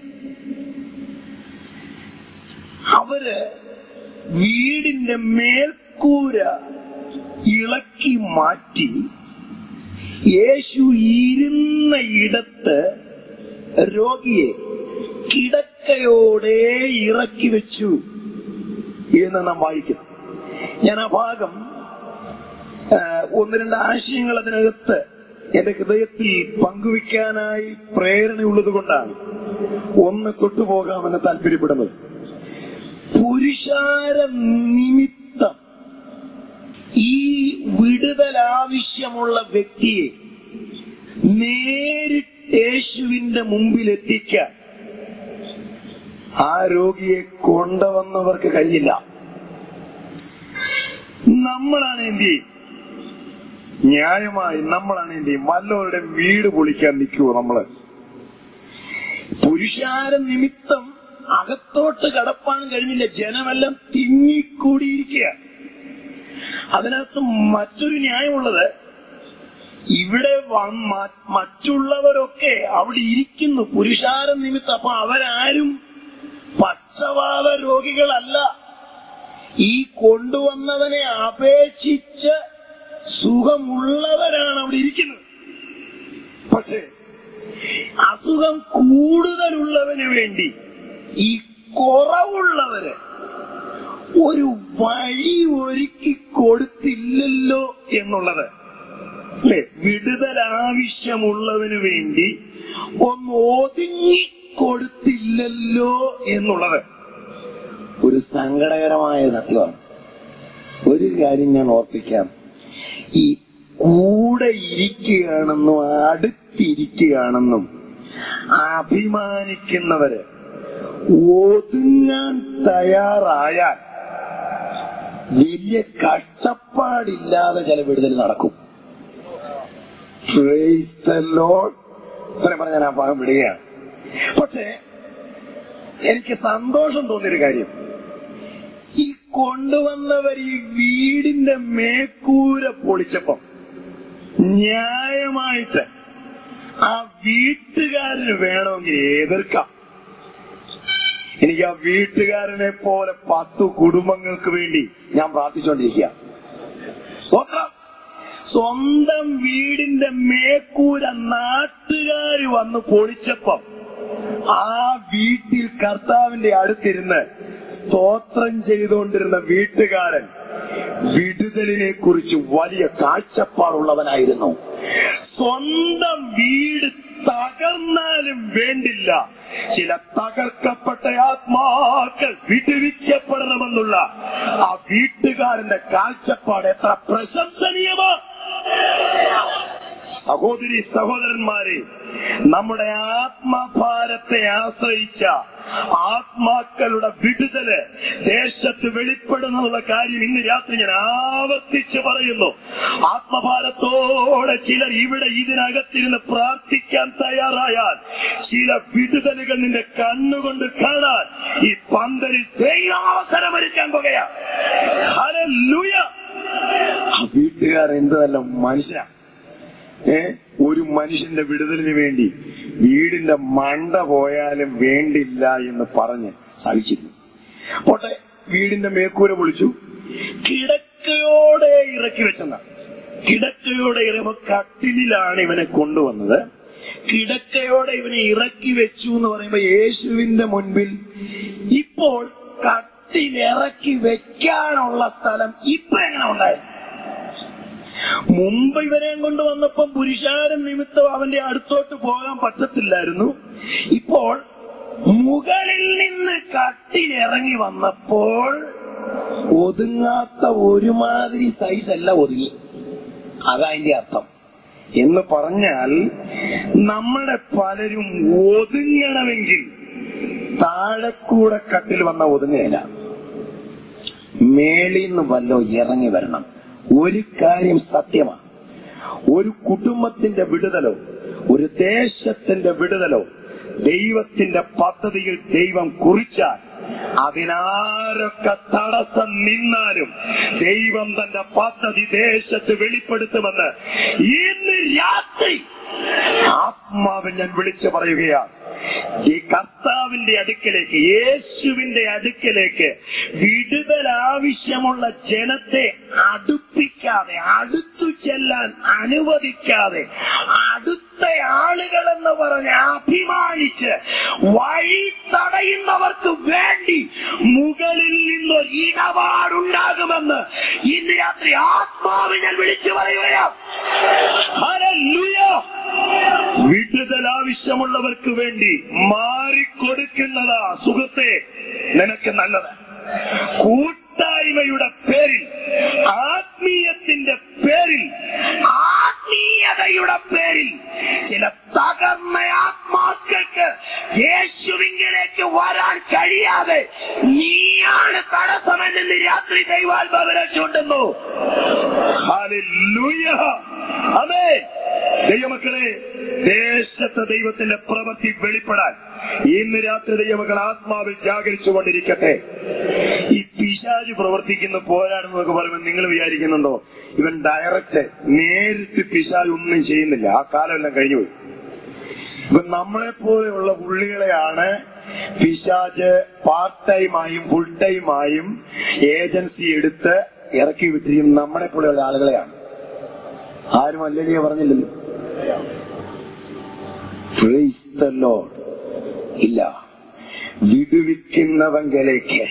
അവര് വീടിന്റെ മേൽക്കൂര ഇളക്കി മാറ്റി യേശു ഇരുന്ന ഇടത്ത് രോഗിയെ കിടക്കയോടെ ഇറക്കി വെച്ചു എന്ന് നാം വായിക്കുന്നു ഞാൻ ആ ഭാഗം ആ, ഒന്ന് രണ്ട് ആശയങ്ങൾ അതിനകത്ത് എന്റെ ഹൃദയത്തിൽ പങ്കുവയ്ക്കാനായി പ്രേരണയുള്ളത് കൊണ്ടാണ് ഒന്ന് തൊട്ടുപോകാമെന്ന് താല്പര്യപ്പെടുന്നത് പുരുഷാര നിമിത്തം ഈ വിടുതൽ ആവശ്യമുള്ള വ്യക്തിയെ നേരിട്ട് യേശുവിന്റെ മുമ്പിൽ എത്തിക്കാൻ ആ രോഗിയെ കൊണ്ടുവന്നവർക്ക് കഴിഞ്ഞില്ല നമ്മളാണ് എന്ത് ചെയ്യും ന്യായമായി നമ്മളാണ് എന്ത് ചെയ്യും വല്ലവരുടെ വീട് പൊളിക്കാൻ നിൽക്കുവോ നമ്മള് പുരുഷാര നിമിത്തം അകത്തോട്ട് കടപ്പാൻ കഴിഞ്ഞില്ല ജനമെല്ലാം തിങ്ങിക്കൂടിയിരിക്കുക അതിനകത്ത് മറ്റൊരു ന്യായമുള്ളത് ഇവിടെ വ- മ- മറ്റുള്ളവരൊക്കെ അവിടെ ഇരിക്കുന്നു പുരുഷാര നിമിത്തം അപ്പൊ അവരാരും പക്ഷപാത രോഗികളല്ല ഈ കൊണ്ടുവന്നവനെ അപേക്ഷിച്ച് സുഖമുള്ളവരാണ് അവിടെ ഇരിക്കുന്നത് പക്ഷേ അസുഖം കൂടുതലുള്ളവന് വേണ്ടി ഈ കുറവുള്ളവര് ഒരു വഴി ഒരുക്കി കൊടുത്തില്ലല്ലോ എന്നുള്ളത് അല്ലെ വിടുതൽ ആവശ്യമുള്ളവന് വേണ്ടി ഒന്ന് ഒതുങ്ങി കൊടുത്തില്ലല്ലോ എന്നുള്ളത് ഒരു സങ്കടകരമായ സത്യമാണ് ഒരു കാര്യം ഞാൻ ഓർപ്പിക്കാം ഈ കൂടെ ഇരിക്കുകയാണെന്നും അടുത്തിരിക്കുകയാണെന്നും അഭിമാനിക്കുന്നവര് ഒതുങ്ങാൻ തയ്യാറായാൽ വലിയ കഷ്ടപ്പാടില്ലാതെ ചില വിടുതൽ നടക്കും Praise the Lord. ഇത്രയും പറഞ്ഞ് ഞാൻ ആ ഭാഗം വിടുകയാണ് പക്ഷേ എനിക്ക് സന്തോഷം തോന്നിയൊരു കാര്യം ഈ കൊണ്ടുവന്നവർ ഈ വീടിന്റെ മേക്കൂര പൊളിച്ചപ്പം ന്യായമായിട്ട് ആ വീട്ടുകാരന് വേണമെങ്കിൽ എതിർക്കാം എനിക്ക് ആ വീട്ടുകാരനെ പോലെ പത്തു കുടുംബങ്ങൾക്ക് വേണ്ടി ഞാൻ പ്രാർത്ഥിച്ചുകൊണ്ടിരിക്കുക സ്വന്തം സ്വന്തം വീടിന്റെ മേക്കൂര നാട്ടുകാര് വന്ന് പൊളിച്ചപ്പം ആ വീട്ടിൽ കർത്താവിന്റെ അടുത്തിരുന്ന് സ്തോത്രം ചെയ്തുകൊണ്ടിരുന്ന വീട്ടുകാരൻ വിടുതലിനെ കുറിച്ച് വലിയ കാഴ്ചപ്പാടുള്ളവനായിരുന്നു സ്വന്തം വീട് തകർന്നാലും വേണ്ടില്ല ചില തകർക്കപ്പെട്ട ആത്മാക്കൾ വിടുവിക്കപ്പെടണമെന്നുള്ള ആ വീട്ടുകാരന്റെ കാഴ്ചപ്പാട് എത്ര പ്രശംസനീയമാണ് സഹോദരി സഹോദരന്മാരെ നമ്മുടെ ആത്മഭാരത്തെ ആശ്രയിച്ച ആത്മാക്കളുടെ വിടുതല് ദേശത്ത് വെളിപ്പെടുന്നുള്ള കാര്യം ഇന്ന് രാത്രി ഞാൻ ആവർത്തിച്ച് പറയുന്നു ആത്മഭാരത്തോടെ ചിലർ ഇവിടെ ഇതിനകത്തിരുന്ന് പ്രാർത്ഥിക്കാൻ തയ്യാറായാൽ ചില വിടുതലുകൾ നിന്റെ കണ്ണുകൊണ്ട് കാണാൻ ഈ പന്തലിൽ ദൈവാവസരമൊരുക്കാൻ പോകുകയാ ഹല്ലേലൂയ ആ വീട്ടുകാർ എന്ത് നല്ല മനുഷ്യനാ ഏ ഒരു മനുഷ്യന്റെ വിടുതലിന് വേണ്ടി വീടിന്റെ മണ്ട പോയാലും വേണ്ടില്ല എന്ന് പറഞ്ഞ് സഹിച്ചിരുന്നു പോട്ടെ വീടിന്റെ മേക്കൂര പൊളിച്ചു കിടക്കയോടെ ഇറക്കി വെച്ചെന്ന കിടക്കയോടെ ഇറങ്ങുമ്പോ കട്ടിലിലാണ് ഇവനെ കൊണ്ടുവന്നത് കിടക്കയോടെ ഇവനെ ഇറക്കി വെച്ചു എന്ന് പറയുമ്പോ യേശുവിന്റെ മുൻപിൽ ഇപ്പോൾ കട്ടിലിറക്കി വെക്കാനുള്ള സ്ഥലം ഇപ്പൊ എങ്ങനെ ഉണ്ടായത് മുമ്പ് ഇവരെയും കൊണ്ട് വന്നപ്പം പുരുഷാരം നിമിത്തം അവന്റെ അടുത്തോട്ട് പോകാൻ പറ്റത്തില്ലായിരുന്നു ഇപ്പോൾ മുകളിൽ നിന്ന് കട്ടിലിറങ്ങി വന്നപ്പോൾ ഒതുങ്ങാത്ത ഒരുമാതിരി സൈസ് അല്ല ഒതുങ്ങി അതാ അതിന്റെ അർത്ഥം എന്ന് പറഞ്ഞാൽ നമ്മുടെ പലരും ഒതുങ്ങണമെങ്കിൽ താഴെക്കൂടെ കട്ടിൽ വന്ന ഒതുങ്ങയില്ല മേളിന്ന് വല്ലോ ഇറങ്ങി വരണം ഒരു കാര്യം സത്യമാണ് ഒരു കുടുംബത്തിന്റെ വിടുതലോ ഒരു ദേശത്തിന്റെ വിടുതലോ ദൈവത്തിന്റെ പദ്ധതിയിൽ ദൈവം കുറിച്ചാൽ അതിനാരൊക്കെ തടസ്സം നിന്നാലും ദൈവം തന്റെ പദ്ധതി ദേശത്ത് വെളിപ്പെടുത്തുമെന്ന് ഇന്ന് രാത്രി ആത്മാവിൽ ഞാൻ വിളിച്ചു പറയുകയാണ് ഈ കർത്താവിന്റെ അടുക്കലേക്ക് യേശുവിന്റെ അടുക്കലേക്ക് വിടുതൽ ആവശ്യമുള്ള ജനത്തെ അടുപ്പിക്കാതെ അടുത്തു ചെല്ലാൻ അനുവദിക്കാതെ അടുത്ത ആളുകൾ എന്ന് പറഞ്ഞ് അഭിമാനിച്ച് വഴി തടയുന്നവർക്ക് വേണ്ടി മുകളിൽ നിന്നൊരു ഇടപാടുണ്ടാകുമെന്ന് ഇന്ന് രാത്രി ആത്മാവ് ഞാൻ വിളിച്ചു പറയുകയാണ് ഹല്ലേലൂയ വിടുതൽ ആവശ്യമുള്ളവർക്ക് വേണ്ടി മാറിക്കൊടുക്കുന്നതാ സുഖത്തെ നിനക്ക് നല്ലത് കൂട്ടായ്മയുടെ പേരിൽ ആത്മീയത്തിന്റെ പേരിൽ ആത്മീയതയുടെ പേരിൽ ചില തകർന്ന ആത്മാക്കൾക്ക് യേശുവിങ്കിലേക്ക് വരാൻ കഴിയാതെ നീയാണ് തടസ്സമെന്ന് രാത്രി ദൈവാത്മാവിനെ ചൂണ്ടുന്നു ഹല്ലേലൂയ ആമേൻ ദൈവമക്കളെ ദേശത്തെ ദൈവത്തിന്റെ പ്രവൃത്തി വെളിപ്പെടാൻ ഇന്ന് രാത്രി ദൈവമക്കൾ ആത്മാവിൽ ജാഗരിച്ചുകൊണ്ടിരിക്കട്ടെ ഈ പിശാജ് പ്രവർത്തിക്കുന്ന പോരാടുന്നതൊക്കെ പറയുമ്പോൾ നിങ്ങൾ വിചാരിക്കുന്നുണ്ടോ ഇവൻ ഡയറക്റ്റ് നേരിട്ട് പിശാജ് ഒന്നും ചെയ്യുന്നില്ല ആ കാലമെല്ലാം കഴിഞ്ഞു പോയി ഇപ്പൊ നമ്മളെ പോലെയുള്ള പുള്ളികളെയാണ് പിശാജ് പാർട്ട് ടൈമായും ഫുൾ ടൈമായും ഏജൻസി എടുത്ത് ഇറക്കി വിട്ടിരിക്കുന്ന നമ്മളെ പോലെയുള്ള ആളുകളെയാണ് ആരും അല്ലടിയ പറഞ്ഞില്ലല്ലോ Praise the Lord. ഇല്ല വിടുവിക്കുന്നവങ്കലേക്ക്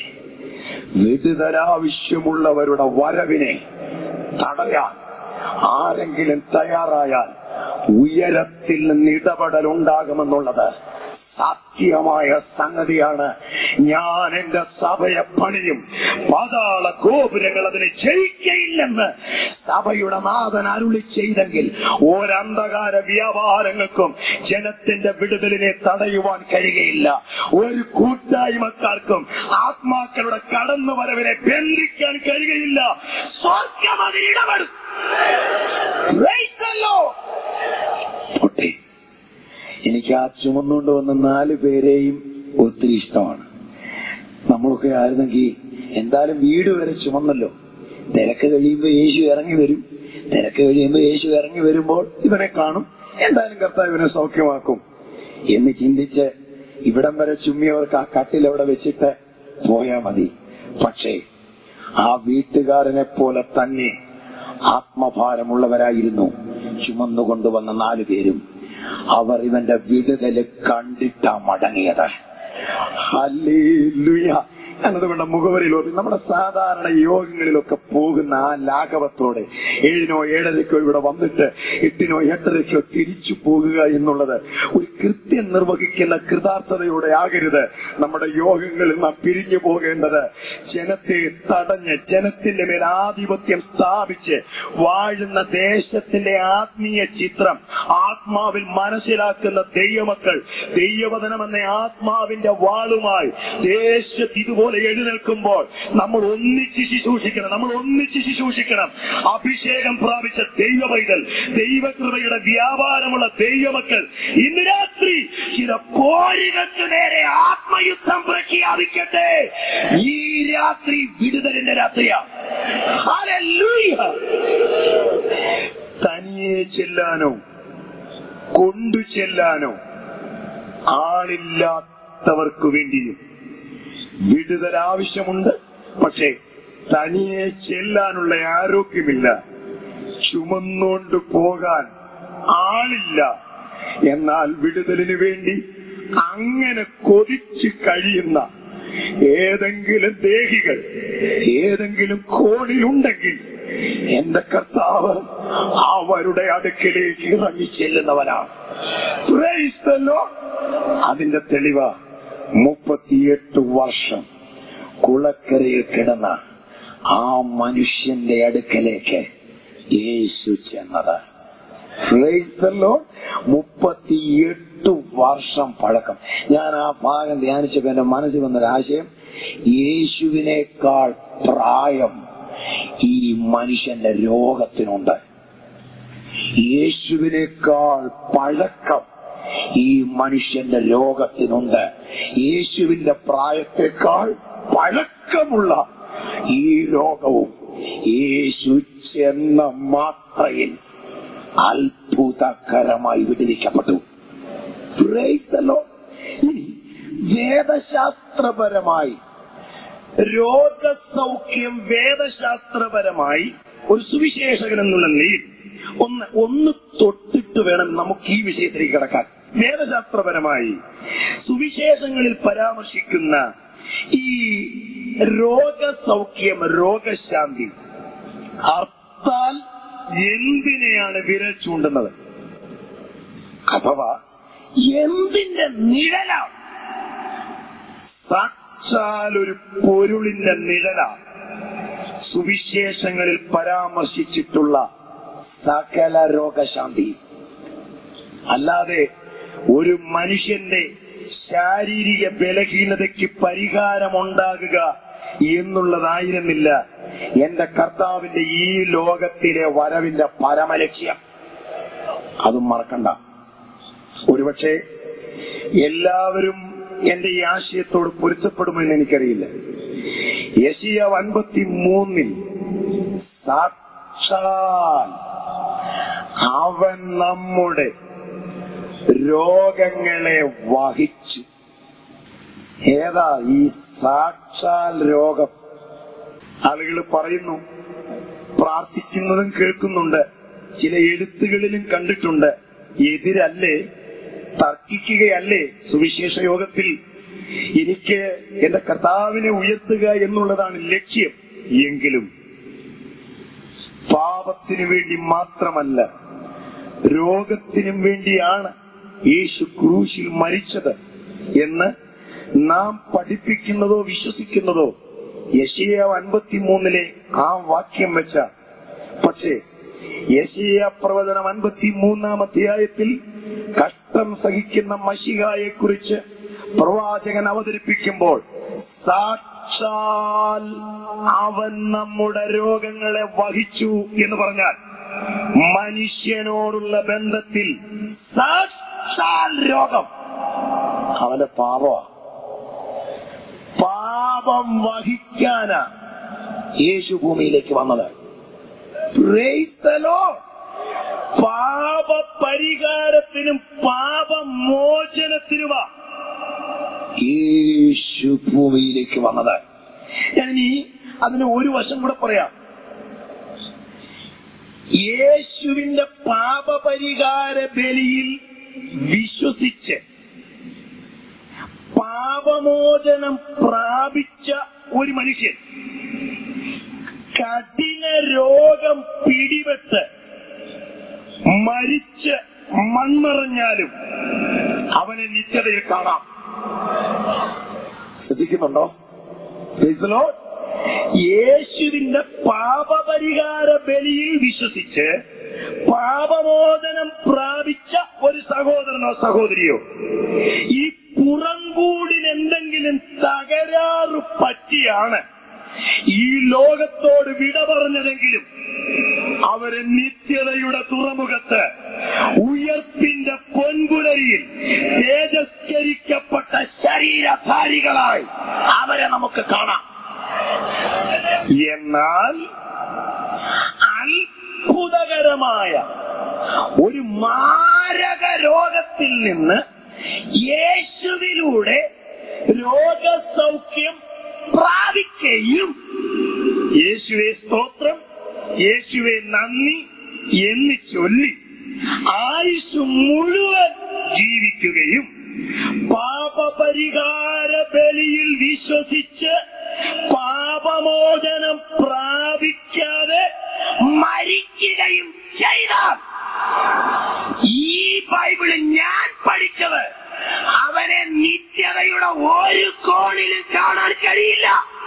വിടുതലാവശ്യമുള്ളവരുടെ വരവിനെ തടയാൻ ആരെങ്കിലും തയ്യാറായാൽ ഉയരത്തിൽ നിന്ന് ഇടപെടൽ ഉണ്ടാകുമെന്നുള്ളത് സാധ്യമായ സംഗതിയാണ് ഞാൻ എന്റെ സഭയെ പണിയും പാതാള ഗോപുരങ്ങൾ അതിനെ ജയിക്കയില്ലെന്ന് സഭയുടെ നാഥൻ അരുളി ചെയ്തെങ്കിൽ ഒരന്ധകാര വ്യാപാരങ്ങൾക്കും ജനത്തിന്റെ വിടുതലിനെ തടയുവാൻ കഴിയുകയില്ല ഒരു കൂട്ടായ്മക്കാർക്കും ആത്മാക്കളുടെ കടന്നുവരവിനെ ബന്ധിക്കാൻ കഴിയുകയില്ല സ്വർഗം അതിൽ ഇടപെടും Praise the Lord. പൊട്ടി എനിക്ക് ആ ചുമന്നുകൊണ്ട് വന്ന നാല് പേരെയും ഒത്തിരി ഇഷ്ടമാണ് നമ്മളൊക്കെ ആയിരുന്നെങ്കിൽ എന്തായാലും വീട് വരെ ചുമന്നല്ലോ തിരക്ക് കഴിയുമ്പോ യേശു ഇറങ്ങി വരും തിരക്ക് കഴിയുമ്പോ യേശു ഇറങ്ങി വരുമ്പോൾ ഇവനെ കാണും എന്തായാലും കർത്താവ് ഇവനെ സൗഖ്യമാക്കും എന്ന് ചിന്തിച്ച് ഇവിടം വരെ ചുമ്മിയവർക്ക് ആ കട്ടിൽ അവിടെ വെച്ചിട്ട് പോയാ മതി പക്ഷേ ആ വീട്ടുകാരനെ പോലെ തന്നെ ആത്മഭാരമുള്ളവരായിരുന്നു ചുമന്നുകൊണ്ടുവന്ന നാലു പേരും അവർ ഇവന്റെ വിടുതല് കണ്ടിട്ടാ മടങ്ങിയത് ഹല്ലേലൂയ എന്നതുകൊണ്ട് മുഖവരിയിൽ ഓർമ്മ നമ്മുടെ സാധാരണ യോഗങ്ങളിലൊക്കെ പോകുന്ന ആ ലാഘവത്തോടെ ഏഴിനോ ഏഴരയ്ക്കോ ഇവിടെ വന്നിട്ട് എട്ടിനോ എട്ടരയ്ക്കോ തിരിച്ചു പോകുക എന്നുള്ളത് ഒരു കൃത്യം നിർവഹിക്കുന്ന കൃതാർത്ഥതയോടെ ആകരുത് നമ്മുടെ യോഗങ്ങളിൽ നാം പിരിഞ്ഞു പോകേണ്ടത് ജനത്തെ തടഞ്ഞ് ജനത്തിന്റെ മേൽ ആധിപത്യം സ്ഥാപിച്ച് വാഴുന്ന ദേശത്തിന്റെ ആത്മീയ ചിത്രം ആത്മാവിൽ മനസ്സിലാക്കുന്ന ദൈവമക്കൾ ദൈവവചനം എന്ന ആത്മാവിന്റെ വാളുമായി ദേശത്ത് ഇതുപോലെ എഴുന്നേൽക്കുമ്പോൾ നമ്മൾ ഒന്നിച്ച് ശുശ്രൂഷിക്കണം നമ്മൾ ഒന്നിച്ച് ശുശ്രൂഷിക്കണം അഭിഷേകം പ്രാപിച്ച ദൈവ പൈതൽ ദൈവകൃപയുടെ വ്യാപാരമുള്ള ദൈവമക്കൾ ഇന്ന് രാത്രി ചില പോരുകൾക്ക് നേരെ ആത്മയുദ്ധം പ്രഖ്യാപിക്കട്ടെ ഈ രാത്രി വിടുതലിന്റെ രാത്രിയാണ് ഹല്ലേലൂയ. തനിയെ തനിയെ ചെല്ലാനോ കൊണ്ടു ചെല്ലാനോ ആളില്ലാത്തവർക്കു വേണ്ടിയും വിടുതൽ ആവശ്യമുണ്ട് പക്ഷേ തനിയെ ചെല്ലാനുള്ള ആരോഗ്യമില്ല ചുമന്നുകൊണ്ട് പോകാൻ ആളില്ല എന്നാൽ വിടുതലിന് വേണ്ടി അങ്ങനെ കൊതിച്ച് കഴിയുന്ന ഏതെങ്കിലും ദേഹികൾ ഏതെങ്കിലും കോണിലുണ്ടെങ്കിൽ എന്റെ കർത്താവ് അവരുടെ അടുക്കിലേക്ക് ഇറങ്ങി ചെല്ലുന്നവനാണ് Praise the Lord. അതിന്റെ തെളിവ മുപ്പത്തിയെട്ട് വർഷം കുളക്കരയിൽ കിടന്ന ആ മനുഷ്യന്റെ അടുക്കലേക്ക് യേശു ചെന്നത് Praise the Lord. മുപ്പത്തിയെട്ട് വർഷം പഴക്കം ഞാൻ ആ ഭാഗം ധ്യാനിച്ചപ്പോ എന്റെ മനസ്സിൽ വന്നൊരാശയം യേശുവിനേക്കാൾ പ്രായം ഈ മനുഷ്യന്റെ രോഗത്തിനുണ്ട് യേശുവിനേക്കാൾ പഴക്കം ഈ മനുഷ്യന്റെ രോഗത്തിനുണ്ട് യേശുവിന്റെ പ്രായത്തെക്കാൾ പഴക്കമുള്ള ഈ രോഗവും യേശു ചെന്ന മാത്രയിൽ അത്ഭുതകരമായി വിടുവിക്കപ്പെട്ടു Praise the Lord. ഇനി വേദശാസ്ത്രപരമായി രോഗസൗഖ്യം വേദശാസ്ത്രപരമായി ഒരു സുവിശേഷകൻ എന്നുള്ള നിലയിൽ ഒന്ന് ഒന്ന് തൊട്ടിട്ട് വേണം നമുക്ക് ഈ വിഷയത്തിലേക്ക് കിടക്കാൻ വേദശാസ്ത്രപരമായി സുവിശേഷങ്ങളിൽ പരാമർശിക്കുന്ന ഈ രോഗസൗഖ്യം രോഗശാന്തി അർത്ഥാൽ എന്തിനെയാണ് വിരൽ ചൂണ്ടുന്നത് അഥവാ എന്തിന്റെ നിഴലാണ് സാക്ഷാൽ ഒരു പൊരുളിന്റെ നിഴലാണ് സുവിശേഷങ്ങളിൽ പരാമർശിച്ചിട്ടുള്ള സകല രോഗശാന്തി അല്ലാതെ ഒരു മനുഷ്യന്റെ ശാരീരിക ബലഹീനതയ്ക്ക് പരിഹാരമുണ്ടാകുക എന്നുള്ളതായിരുന്നില്ല എന്റെ കർത്താവിന്റെ ഈ ലോകത്തിലെ വരവിന്റെ പരമലക്ഷ്യം അതും മറക്കണ്ട ഒരുപക്ഷെ എല്ലാവരും എന്റെ ഈ ആശയത്തോട് പൊരുത്തപ്പെടുമെന്ന് എനിക്കറിയില്ല യശിയ അൻപത്തി മൂന്നിൽ സാക്ഷാൽ അവൻ നമ്മുടെ രോഗങ്ങളെ വഹിച്ചു ഏതാ ഈ സാക്ഷാൽ രോഗം ആളുകൾ പറയുന്നു പ്രാർത്ഥിക്കുന്നതും കേൾക്കുന്നുണ്ട് ചില എഴുത്തുകളിലും കണ്ടിട്ടുണ്ട് എതിരല്ലേ തർക്കിക്കുകയല്ലേ സുവിശേഷ യോഗത്തിൽ എനിക്ക് എന്റെ കർത്താവിനെ ഉയർത്തുക എന്നുള്ളതാണ് ലക്ഷ്യം എങ്കിലും പാപത്തിനു വേണ്ടി മാത്രമല്ല രോഗത്തിനും വേണ്ടിയാണ് യേശു ക്രൂശിൽ മരിച്ചത് എന്ന് നാം പഠിപ്പിക്കുന്നതോ വിശ്വസിക്കുന്നതോ യശയ അൻപത്തിമൂന്നിലെ ആ വാക്യം വെച്ച പക്ഷേ യശയ പ്രവചനം അൻപത്തിമൂന്നാം അധ്യായത്തിൽ കഷ്ടം സഹിക്കുന്ന മഷികായെ കുറിച്ച് പ്രവാചകൻ അവതരിപ്പിക്കുമ്പോൾ സാക്ഷാൽ അവൻ നമ്മുടെ രോഗങ്ങളെ വഹിച്ചു എന്ന് പറഞ്ഞാൽ മനുഷ്യനോടുള്ള ബന്ധത്തിൽ സാക്ഷാൽ രോഗം അവന്റെ പാപമാ പാപം വഹിക്കാനാ യേശു ഭൂമിയിലേക്ക് വന്നത് Praise the Lord. പാപപരിഹാരത്തിനും പാപമോചനത്തിനുമാ യേശു ഭൂമിയിലേക്ക് വന്നത് ഞാൻ ഇനി അതിന് ഒരു വശം കൂടെ പറയാം യേശുവിന്റെ പാപപരിഹാര ബലിയിൽ വിശ്വസിച്ച് പാപമോചനം പ്രാപിച്ച ഒരു മനുഷ്യൻ കഠിന രോഗം പിടിപെട്ട് മരിച്ച് മൺമറഞ്ഞാലും അവനെ നിത്യതയിൽ കാണാം ശ്രദ്ധിക്കുന്നുണ്ടോ Praise the Lord. യേശുവിന്റെ പാപപരിഹാര ബലിയിൽ വിശ്വസിച്ച് പാപമോചനം പ്രാപിച്ച ഒരു സഹോദരനോ സഹോദരിയോ ഈ പുറംകൂടിന് എന്തെങ്കിലും തകരാറ് പറ്റിയാണ് ഈ ലോകത്തോട് വിട പറഞ്ഞതെങ്കിലും അവര് നിത്യതയുടെ തുറമുഖത്ത് ഉയർപ്പിന്റെ പൊൻപുലരിയിൽ തേജസ്കരിക്കപ്പെട്ട ശരീരധാരികളായി അവരെ നമുക്ക് കാണാം എന്നാൽ അത്ഭുതകരമായ ഒരു മാരക രോഗത്തിൽ നിന്ന് യേശുവിലൂടെ രോഗസൗഖ്യം പ്രാപിക്കുകയും യേശുവെ സ്തോത്രം യേശുവെ നന്ദി എന്ന് ചൊല്ലി ആയുസ് മുഴുവൻ ജീവിക്കുകയും പാപപരിഹാര ബലിയിൽ വിശ്വസിച്ച് പാപമോചനം പ്രാപിക്കാതെ മരിക്കുകയും ചെയ്താൽ ഈ ബൈബിളിൽ ഞാൻ പഠിച്ചത് അവനെ നിത്യതയുടെ ഒരു കോണിലും കാണാൻ കഴിയില്ല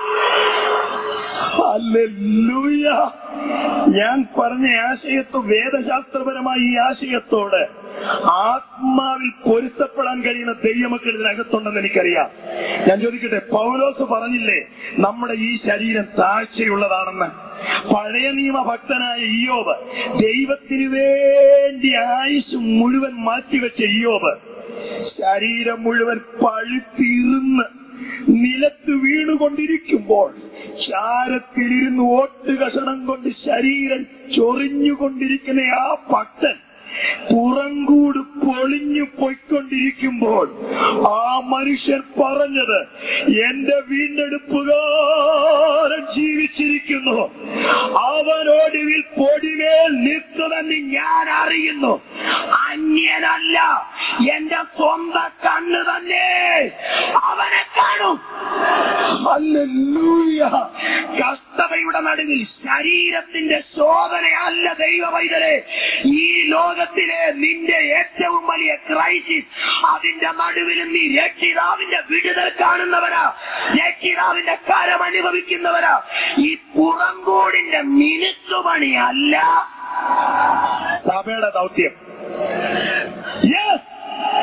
ഹല്ലേലൂയ. ഞാൻ പറഞ്ഞ ആശയത്ത് വേദശാസ്ത്രപരമായ ഈ ആശയത്തോട് ആത്മാവിൽ പൊരുത്തപ്പെടാൻ കഴിയുന്ന ദൈവമക്കൾ ഇതിനകത്തുണ്ടെന്ന് എനിക്കറിയാം ഞാൻ ചോദിക്കട്ടെ പൗലോസ് പറഞ്ഞില്ലേ നമ്മുടെ ഈ ശരീരം താഴ്ചയുള്ളതാണെന്ന് പഴയ നിയമ ഭക്തനായ ഇയോബ് ദൈവത്തിനു വേണ്ടി ആയുസ് മുഴുവൻ മാറ്റിവെച്ച ഇയോബ് ശരീരം മുഴുവൻ പഴുത്തിരുന്ന് നിലത്ത് വീണുകൊണ്ടിരിക്കുമ്പോൾ ചാരത്തിലിരുന്ന് ഓട്ട് കഷണം കൊണ്ട് ശരീരം ചൊറിഞ്ഞുകൊണ്ടിരിക്കുന്ന ആ ഭക്തൻ പുറങ്കൂട് പൊളിഞ്ഞു പോയിക്കൊണ്ടിരിക്കുമ്പോൾ ആ മനുഷ്യൻ പറഞ്ഞത് എന്റെ വീണ്ടെടുപ്പുകാരൻ ജീവിച്ചിരിക്കുന്നു അവനൊടുവിൽ പൊടിമേൽ നിൽക്കുമെന്ന് ഞാൻ അറിയുന്നു അന്യനല്ല എന്റെ സ്വന്തം കണ്ണ് തന്നെ അവനെ കാണും ഹല്ലേലൂയ. കഷ്ടതയുടെ നടുവിൽ ശരീരത്തിന്റെ ശോധനയല്ല ദൈവ വൈദ്യരെ ഈ ലോകത്തിലെ നിന്റെ ഏറ്റവും വലിയ ക്രൈസിസ് അതിന്റെ നടുവിൽ നീ രക്ഷിതാവിന്റെ വിടുതൽ കാണുന്നവരാ രക്ഷിതാവിന്റെ കരം അനുഭവിക്കുന്നവരാ ഈ പുറങ്കോടിന്റെ മിനുക്കുപണിയല്ല സഭയുടെ ദൗത്യം യെസ്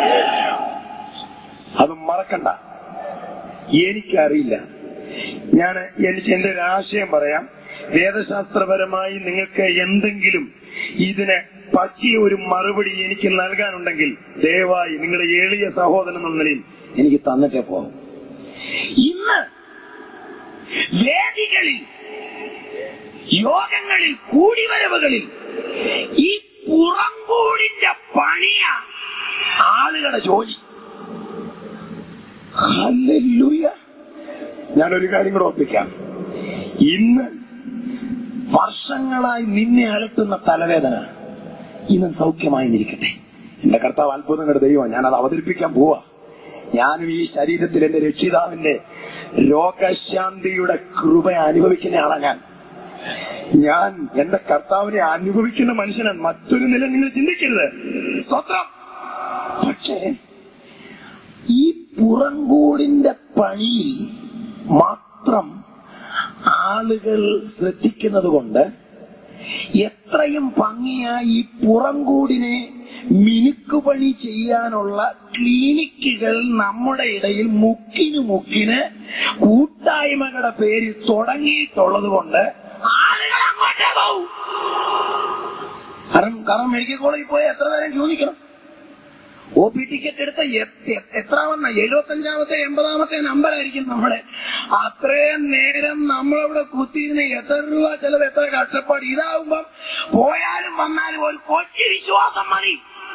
അത് മറക്കണ്ട എനിക്കറിയില്ല ഞാൻ എനിക്ക് എന്റെ ഒരു ആശയം പറയാം വേദശാസ്ത്രപരമായി നിങ്ങൾക്ക് എന്തെങ്കിലും ഇതിന് പറ്റിയ ഒരു മറുപടി എനിക്ക് നൽകാനുണ്ടെങ്കിൽ ദയവായി നിങ്ങളുടെ എളിയ സഹോദരൻ എന്ന നിലയിൽ എനിക്ക് തന്നിട്ടേ പോകും ഇന്ന് വേദികളിൽ യോഗങ്ങളിൽ കൂടിവരവുകളിൽ ഈ പുറംകൂടിന്റെ പണിയ ആളുകളുടെ ജോലി ഹല്ലേലൂയ. ഞാനൊരു കാര്യം കൂടെ ഒപ്പിക്കാം ഇന്ന് വർഷങ്ങളായി നിന്നെ അലട്ടുന്ന തലവേദന ഇന്ന് സൗഖ്യമായി ഇരിക്കട്ടെ എന്റെ കർത്താവ് അത്ഭുതങ്ങളുടെ ദൈവം ഞാൻ അത് അവതരിപ്പിക്കാൻ പോവാ ഞാനും ഈ ശരീരത്തിൽ എന്റെ രക്ഷിതാവിന്റെ രോഗശാന്തിയുടെ കൃപ അനുഭവിക്കുന്ന ആളാ ഞാൻ ഞാൻ എന്റെ കർത്താവിനെ അനുഭവിക്കുന്ന മനുഷ്യനാണ് മറ്റൊരു നില നിങ്ങൾ ചിന്തിക്കരുത് സ്വത്രം പക്ഷേ ഈ പുറംകൂടിന്റെ പണിയിൽ മാത്രം ആളുകൾ ശ്രദ്ധിക്കുന്നത് കൊണ്ട് എത്രയും ഭംഗിയായി ഈ പുറംകൂടിനെ മിനുക്കുപണി ചെയ്യാനുള്ള ക്ലിനിക്കുകൾ നമ്മുടെ ഇടയിൽ മുക്കിന് മുക്കിന് കൂട്ടായ്മകളുടെ പേരിൽ തുടങ്ങിയിട്ടുള്ളത് കൊണ്ട് ആളുകൾ അങ്ങോട്ടേ പോവും കാരണം കാരണം മെഡിക്കൽ കോളേജിൽ പോയി എത്ര നേരം ചോദിക്കണം ഒ പി ടിക്കറ്റ് എടുത്ത എ- എ- എത്രാമന്ന എഴുപത്തഞ്ചാമത്തെ എൺപതാമത്തെ നമ്പർ ആയിരിക്കും നമ്മുടെ അത്രയും നേരം നമ്മളവിടെ കുത്തിയിരുന്ന് എത്ര രൂപ ചെലവ് എത്ര കഷ്ടപ്പാട് ഇതാവുമ്പം പോയാലും വന്നാലും ഒരു കൊച്ചു വിശ്വാസം മതി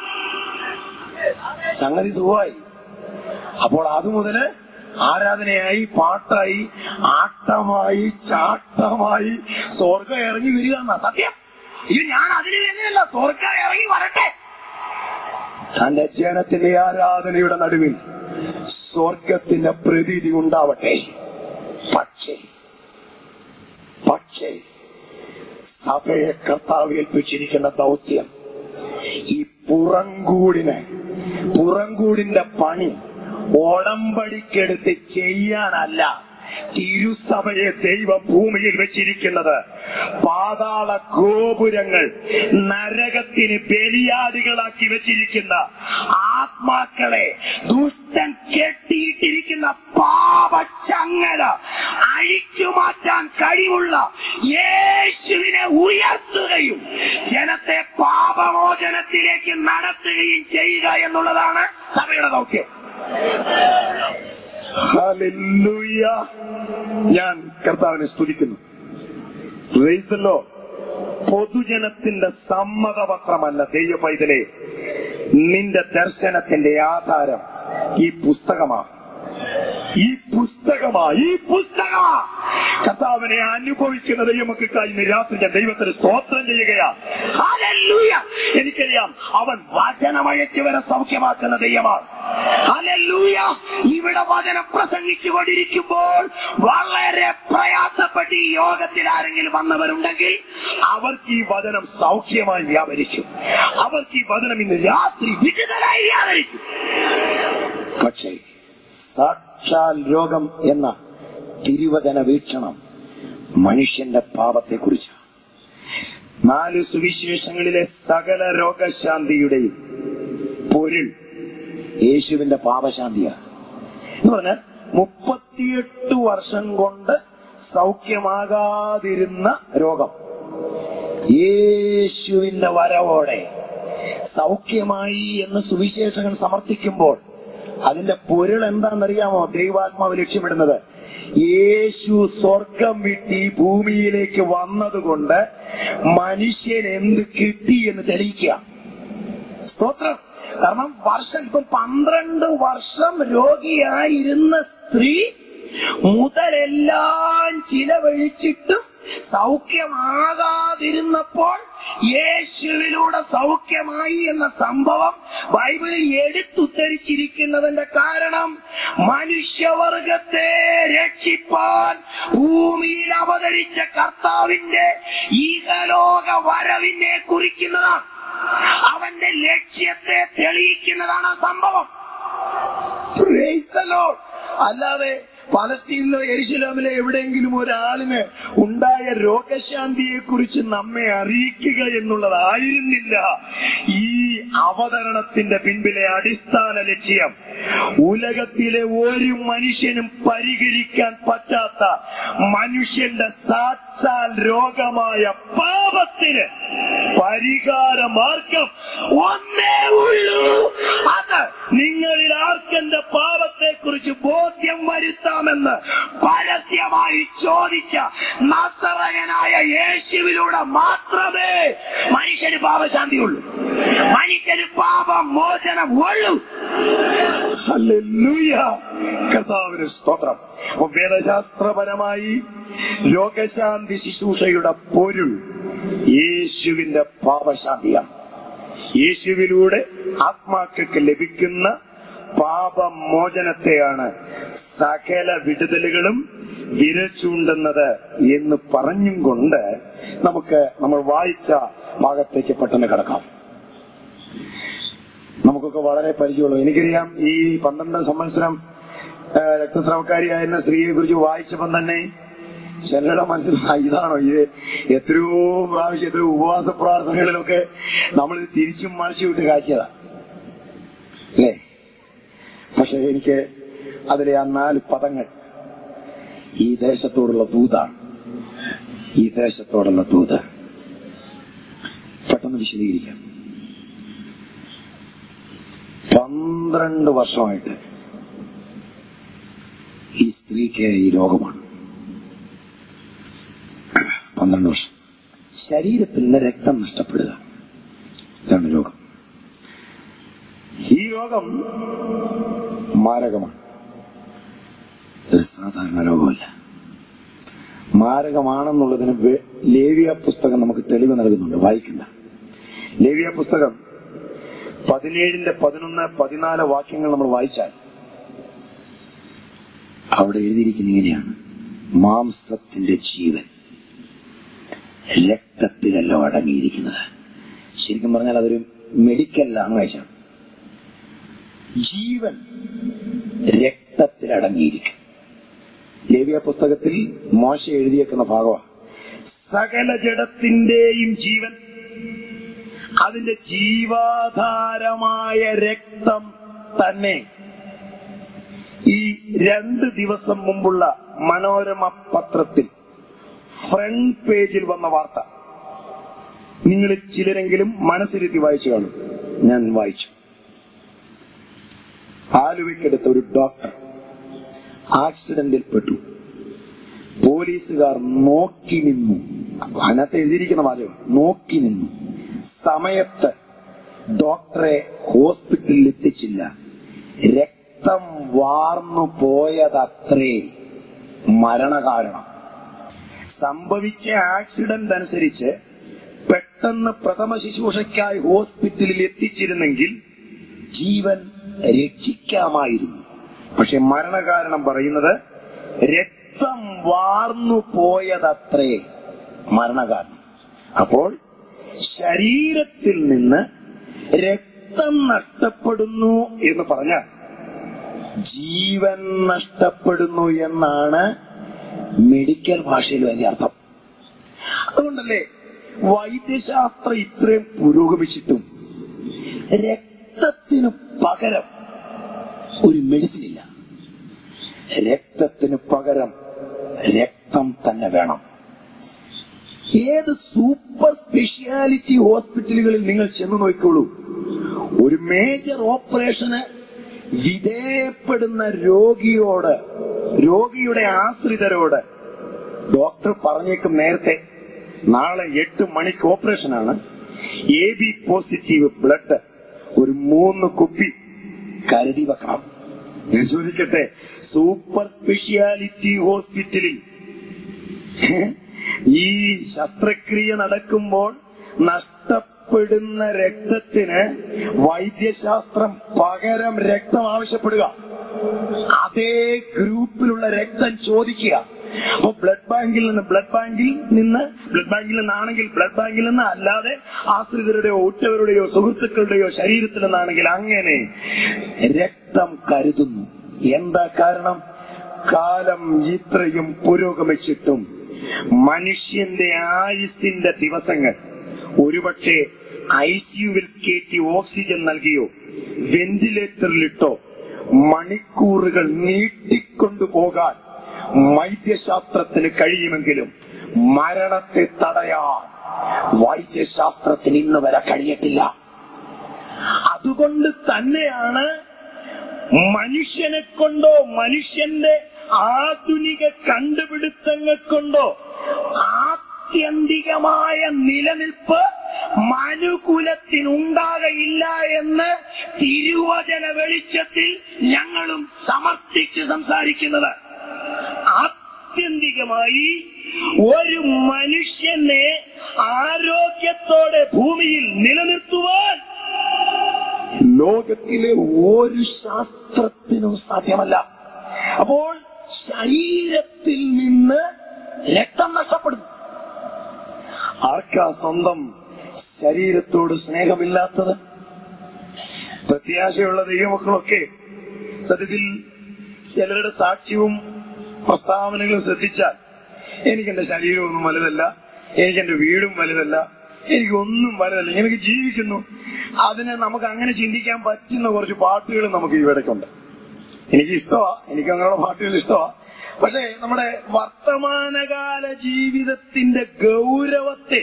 സംഗതി സുഖമായി അപ്പോൾ അത് മുതല് ആരാധനയായി പാട്ടായി ആട്ടമായി ചാട്ടമായി സ്വർഗം ഇറങ്ങി വരിക എന്നാ സത്യം ഇത് ഞാൻ അതിന് വേണ്ടിയല്ല സ്വർഗം ഇറങ്ങി വരട്ടെ തന്റെ ജനത്തിന്റെ ആരാധനയുടെ നടുവിൽ സ്വർഗത്തിന്റെ പ്രതീതി ഉണ്ടാവട്ടെ പക്ഷേ പക്ഷേ സഭയെ കർത്താവ് ഏൽപ്പിച്ചിരിക്കുന്ന ദൗത്യം ഈ പുറങ്കൂടിന് പുറങ്കൂടിന്റെ പണി ഓടമ്പടിക്കെടുത്ത് ചെയ്യാനല്ല തിരുസഭയെ ദൈവം ഭൂമിയിൽ വെച്ചിരിക്കുന്നത് പാതാള ഗോപുരങ്ങൾ നരകത്തിന് ബലിയാടികളാക്കി വെച്ചിരിക്കുന്ന ആത്മാക്കളെ ദുഷ്ടൻ കെട്ടിയിട്ടിരിക്കുന്ന പാപച്ചങ്ങല അഴിച്ചു മാറ്റാൻ കഴിവുള്ള യേശുവിനെ ഉയർത്തുകയും ജനത്തെ പാപമോചനത്തിലേക്ക് നടത്തുകയും ചെയ്യുക എന്നുള്ളതാണ് സഭയുടെ ദൗത്യം ഹല്ലേലൂയ. ഞാൻ കർത്താവിനെ സ്തുതിക്കുന്നു Praise the Lord. പൊതുജനത്തിന്റെ സമ്മതപത്രമല്ല ദൈവ പൈതലെ നിന്റെ ദർശനത്തിന്റെ ആധാരം ഈ പുസ്തകമാണ് ഈ പുസ്തകമാ ഈ പുസ്തകമാ കർത്താവിനെ അനുഭവിക്കുന്ന ദൈവമക്കൾക്കായി ഇന്ന് രാത്രി ഞാൻ ദൈവത്തിന് സ്തോത്രം ചെയ്യുകയാ ഹല്ലേലൂയ. എനിക്കറിയാം അവൻ വചനമയച്ചവരെ സൗഖ്യമാക്കുന്ന ദൈവമാണ് ഹല്ലേലൂയ. ഇവിടെ വചനം പ്രസംഗിച്ചു കൊണ്ടിരിക്കുമ്പോൾ വളരെ പ്രയാസപ്പെട്ട് ഈ യോഗത്തിൽ ആരെങ്കിലും വന്നവരുണ്ടെങ്കിൽ അവർക്ക് ഈ വചനം സൗഖ്യമായി വ്യാപരിക്കും അവർക്ക് ഈ വചനം ഇന്ന് രാത്രി വിടുതലായി വ്യാപരിക്കും പക്ഷേ സാക്ഷാൽ രോഗം എന്ന തിരുവചന വീക്ഷണം മനുഷ്യന്റെ പാപത്തെക്കുറിച്ച് നാല് സുവിശേഷങ്ങളിലെ സകല രോഗശാന്തിയുടെയും പൊരുൾ യേശുവിന്റെ പാപശാന്തിയാണ് എന്ന് പറഞ്ഞാൽ മുപ്പത്തിയെട്ട് വർഷം കൊണ്ട് സൗഖ്യമാകാതിരുന്ന രോഗം യേശുവിന്റെ വരവോടെ സൗഖ്യമായി എന്ന് സുവിശേഷകൻ സമർത്ഥിക്കുമ്പോൾ അതിന്റെ പൊരുൾ എന്താണെന്നറിയാമോ ദൈവാത്മാവ് ലക്ഷ്യമിടുന്നത് യേശു സ്വർഗം വിട്ടി ഭൂമിയിലേക്ക് വന്നതുകൊണ്ട് മനുഷ്യൻ എന്ത് കിട്ടി എന്ന് തെളിയിക്കുക സ്തോത്രം കാരണം വർഷം ഇപ്പം പന്ത്രണ്ട് വർഷം രോഗിയായിരുന്ന സ്ത്രീ മുതലെല്ലാം ചിലവഴിച്ചിട്ടും സൗഖ്യമാകാതിരുന്നപ്പോൾ യേശുവിലൂടെ സൗഖ്യമായി എന്ന സംഭവം ബൈബിളിൽ എടുത്തുദ്ധരിച്ചിരിക്കുന്നതിന്റെ കാരണം മനുഷ്യവർഗത്തെ രക്ഷിപ്പാൻ ഭൂമിയിൽ അവതരിച്ച കർത്താവിന്റെ ഈഹലോക വരവിനെ കുറിക്കുന്നതാണ് അവന്റെ ലക്ഷ്യത്തെ തെളിയിക്കുന്നതാണ് ആ സംഭവം Praise the Lord. അല്ലാതെ പലസ്തീനിലോ എരിശിലോമിലോ എവിടെയെങ്കിലും ഒരാളിന് ഉണ്ടായ രോഗശാന്തിയെ കുറിച്ച് നമ്മെ അറിയിക്കുക എന്നുള്ളതായിരുന്നില്ല ഈ അവതരണത്തിന്റെ പിൻപിലെ അടിസ്ഥാന ലക്ഷ്യം ഉലകത്തിലെ ഒരു മനുഷ്യനും പരിഹരിക്കാൻ പറ്റാത്ത മനുഷ്യന്റെ സാക്ഷാൽ രോഗമായ പാപത്തിന് പരിഹാര മാർഗം ഒന്നേ ഉള്ളൂ അത് നിങ്ങളിൽ ആർക്കെന്റെ പാപത്തെ കുറിച്ച് ബോധ്യം വരുത്താമെന്ന് പരസ്യമായി ചോദിച്ച നസറയനായ യേശുവിലൂടെ മാത്രമേ മനുഷ്യന് പാപശാന്തിയുള്ളൂ മനുഷ്യന് പാപമോചനം ഉള്ളൂ ഹല്ലേലൂയ. കർത്താവിന് സ്തോത്രം അപ്പൊ വേദശാസ്ത്രപരമായി രോഗശാന്തി ശുശ്രൂഷയുടെ പൊരുൾ യേശുവിന്റെ പാപശാന്തിയാണ് യേശുവിലൂടെ ആത്മാക്കൾക്ക് ലഭിക്കുന്ന പാപമോചനത്തെയാണ് സകല വിടുതലുകളും വിരച്ചൂണ്ടുന്നത് എന്ന് പറഞ്ഞും കൊണ്ട് നമുക്ക് നമ്മൾ വായിച്ച ഭാഗത്തേക്ക് പെട്ടെന്ന് കിടക്കാം നമുക്കൊക്കെ വളരെ പരിചയമുള്ളൂ എനിക്കറിയാം ഈ പന്ത്രണ്ട് സംവത്സരം ആ, രക്തസ്രാവക്കാരിയായിരുന്ന സ്ത്രീയെ കുറിച്ച് വായിച്ചപ്പം തന്നെ ചിലരുടെ മനസ്സിലായി ഇതാണോ ഇത് എത്രയോ പ്രാവശ്യം എത്രയോ ഉപവാസ പ്രാർത്ഥനകളിലൊക്കെ നമ്മൾ ഇത് തിരിച്ചും മറിച്ചു വിട്ട് കാഴ്ചതാ അല്ലേ പക്ഷെ എനിക്ക് അതിലെ ആ നാല് പദങ്ങൾ ഈ ദേശത്തോടുള്ള ദൂതാണ് ഈ ദേശത്തോടുള്ള ദൂത് പെട്ടെന്ന് വിശദീകരിക്കാം പന്ത്രണ്ട് വർഷമായിട്ട് ഈ സ്ത്രീക്ക് ഈ രോഗമാണ് പന്ത്രണ്ട് വർഷം ശരീരത്തിൽ നിന്ന് രക്തം നഷ്ടപ്പെടുക ഇതാണ് രോഗം ഈ രോഗം മാരകമാണ് ഒരു സാധാരണ രോഗമല്ല മാരകമാണെന്നുള്ളതിന് വെ- ലേവ്യ പുസ്തകം നമുക്ക് തെളിവ് നൽകുന്നുണ്ട് വായിക്കണ്ട ലേവ്യ പുസ്തകം പതിനേഴിന്റെ പതിനൊന്ന് പതിനാല് വാക്യങ്ങൾ നമ്മൾ വായിച്ചാൽ അവിടെ എഴുതിയിരിക്കുന്ന ഇങ്ങനെയാണ് മാംസത്തിന്റെ ജീവൻ രക്തത്തിലല്ലോ അടങ്ങിയിരിക്കുന്നത് ശരിക്കും പറഞ്ഞാൽ അതൊരു മെഡിക്കൽ ലാംഗ്വേജ് ആണ് ജീവൻ രക്തത്തിൽ അടങ്ങിയിരിക്കും ലേവ്യ പുസ്തകത്തിൽ മോശ എഴുതിയേക്കുന്ന ഭാഗമാണ് സകല ജഡത്തിന്റെയും ജീവൻ അതിന്റെ ജീവാധാരമായ രക്തം തന്നെ ഈ രണ്ട് ദിവസം മുമ്പുള്ള മനോരമ പത്രത്തിൽ ഫ്രണ്ട് പേജിൽ വന്ന വാർത്ത നിങ്ങളിൽ ചിലരെങ്കിലും മനസ്സിരുത്തി വായിച്ചു കാണും ഞാൻ വായിച്ചു ആലുവയ്ക്കടുത്ത ഒരു ഡോക്ടർ ആക്സിഡന്റിൽ പെട്ടു പോലീസുകാർ നോക്കി നിന്നു അതിനകത്ത് എഴുതിയിരിക്കുന്ന വാചകം നോക്കി നിന്നു സമയത്ത് ഡോക്ടറെ ഹോസ്പിറ്റലിൽ എത്തിച്ചില്ല രക്തം വാർന്നു പോയതത്രേ മരണകാരണം സംഭവിച്ച ആക്സിഡന്റ് അനുസരിച്ച് പെട്ടെന്ന് പ്രഥമ ശുശ്രൂഷയ്ക്കായി ഹോസ്പിറ്റലിൽ എത്തിച്ചിരുന്നെങ്കിൽ ജീവൻ രക്ഷിക്കാമായിരുന്നു പക്ഷെ മരണകാരണം പറയുന്നത് രക്തം വാർന്നു പോയതത്രേ മരണകാരണം അപ്പോൾ ശരീരത്തിൽ നിന്ന് രക്തം നഷ്ടപ്പെടുന്നു എന്ന് പറഞ്ഞാൽ ജീവൻ നഷ്ടപ്പെടുന്നു എന്നാണ് മെഡിക്കൽ ഭാഷയിൽ അതിന്റെ അർത്ഥം അതുകൊണ്ടല്ലേ വൈദ്യശാസ്ത്രം ഇത്രയും പുരോഗമിച്ചിട്ടും രക്തത്തിനു പകരം ഒരു മെഡിസിൻ ഇല്ല രക്തത്തിന് പകരം രക്തം തന്നെ വേണം ഏത് സൂപ്പർ സ്പെഷ്യാലിറ്റി ഹോസ്പിറ്റലുകളിൽ നിങ്ങൾ ചെന്ന് നോക്കിക്കോളൂ ഒരു മേജർ ഓപ്പറേഷന് വിധേയപ്പെടുന്ന രോഗിയോട് രോഗിയുടെ ആശ്രിതരോട് ഡോക്ടർ പറഞ്ഞേക്കും നേരത്തെ നാളെ എട്ട് മണിക്ക് ഓപ്പറേഷനാണ് എ ബി പോസിറ്റീവ് ബ്ലഡ് ഒരു മൂന്ന് കുപ്പി കരുതി വെക്കണം ഞാൻ ചോദിക്കട്ടെ സൂപ്പർ സ്പെഷ്യാലിറ്റി ഹോസ്പിറ്റലിൽ ഈ ശസ്ത്രക്രിയ നടക്കുമ്പോൾ നഷ്ടപ്പെടുന്ന രക്തത്തിന് വൈദ്യശാസ്ത്രം പകരം രക്തം ആവശ്യപ്പെടുക അതേ ഗ്രൂപ്പിലുള്ള രക്തം ചോദിക്കുക അപ്പൊ ബ്ലഡ് ബാങ്കിൽ നിന്ന് ബ്ലഡ് ബാങ്കിൽ നിന്ന് ബ്ലഡ് ബാങ്കിൽ നിന്നാണെങ്കിൽ ബ്ലഡ് ബാങ്കിൽ നിന്ന് അല്ലാതെ ആശ്രിതരുടെയോ ഉറ്റവരുടെയോ സുഹൃത്തുക്കളുടെയോ ശരീരത്തിൽ നിന്നാണെങ്കിൽ അങ്ങനെ രക്തം കരുതുന്നു എന്താ കാരണം കാലം ഇത്രയും പുരോഗമിച്ചിട്ടും മനുഷ്യന്റെ ആയുസിന്റെ ദിവസങ്ങൾ ഒരുപക്ഷെ ഐ സിയുവിൽ കയറ്റി ഓക്സിജൻ നൽകിയോ വെന്റിലേറ്ററിലിട്ടോ മണിക്കൂറുകൾ നീട്ടിക്കൊണ്ടുപോകാൻ വൈദ്യശാസ്ത്രത്തിന് കഴിയുമെങ്കിലും മരണത്തെ തടയാൻ വൈദ്യശാസ്ത്രത്തിന് ഇന്ന് വരെ കഴിയട്ടില്ല അതുകൊണ്ട് തന്നെയാണ് മനുഷ്യനെ കൊണ്ടോ മനുഷ്യന്റെ ആധുനിക കണ്ടുപിടുത്തങ്ങൾ കൊണ്ടോ ആത്യന്തികമായ നിലനിൽപ്പ് മനുകുലത്തിനുണ്ടാകയില്ല എന്ന് തിരുവചന വെളിച്ചത്തിൽ ഞങ്ങളും സമർത്ഥിച്ച് സംസാരിക്കുന്നത് ആത്യന്തികമായി ഒരു മനുഷ്യനെ ആരോഗ്യത്തോടെ ഭൂമിയിൽ നിലനിർത്തുവാൻ ലോകത്തിലെ ഒരു ശാസ്ത്രത്തിനും സാധ്യമല്ല അപ്പോൾ ശരീരത്തിൽ നിന്ന് രക്തം നഷ്ടപ്പെടുന്നു ആർക്കാ സ്വന്തം ശരീരത്തോട് സ്നേഹമില്ലാത്തത് പ്രത്യാശയുള്ള ദൈവമക്കളൊക്കെ സത്യത്തിൽ ചിലരുടെ സാക്ഷ്യവും പ്രസ്താവനകളും ശ്രദ്ധിച്ചാൽ എനിക്ക് എന്റെ ശരീരമൊന്നും വലുതല്ല എനിക്ക് എന്റെ വീടും വലുതല്ല എനിക്ക് ഒന്നും വലുതല്ല എനിക്ക് ജീവിക്കുന്നു അതിനെ നമുക്ക് അങ്ങനെ ചിന്തിക്കാൻ പറ്റുന്ന കുറച്ച് പാട്ടുകൾ നമുക്ക് ഇവിടേക്കുണ്ട് എനിക്ക് ഇഷ്ടമാ എനിക്ക് അങ്ങനെയുള്ള പാട്ടുകൾ ഇഷ്ടമാ പക്ഷേ നമ്മുടെ വർത്തമാനകാല ജീവിതത്തിന്റെ ഗൗരവത്തെ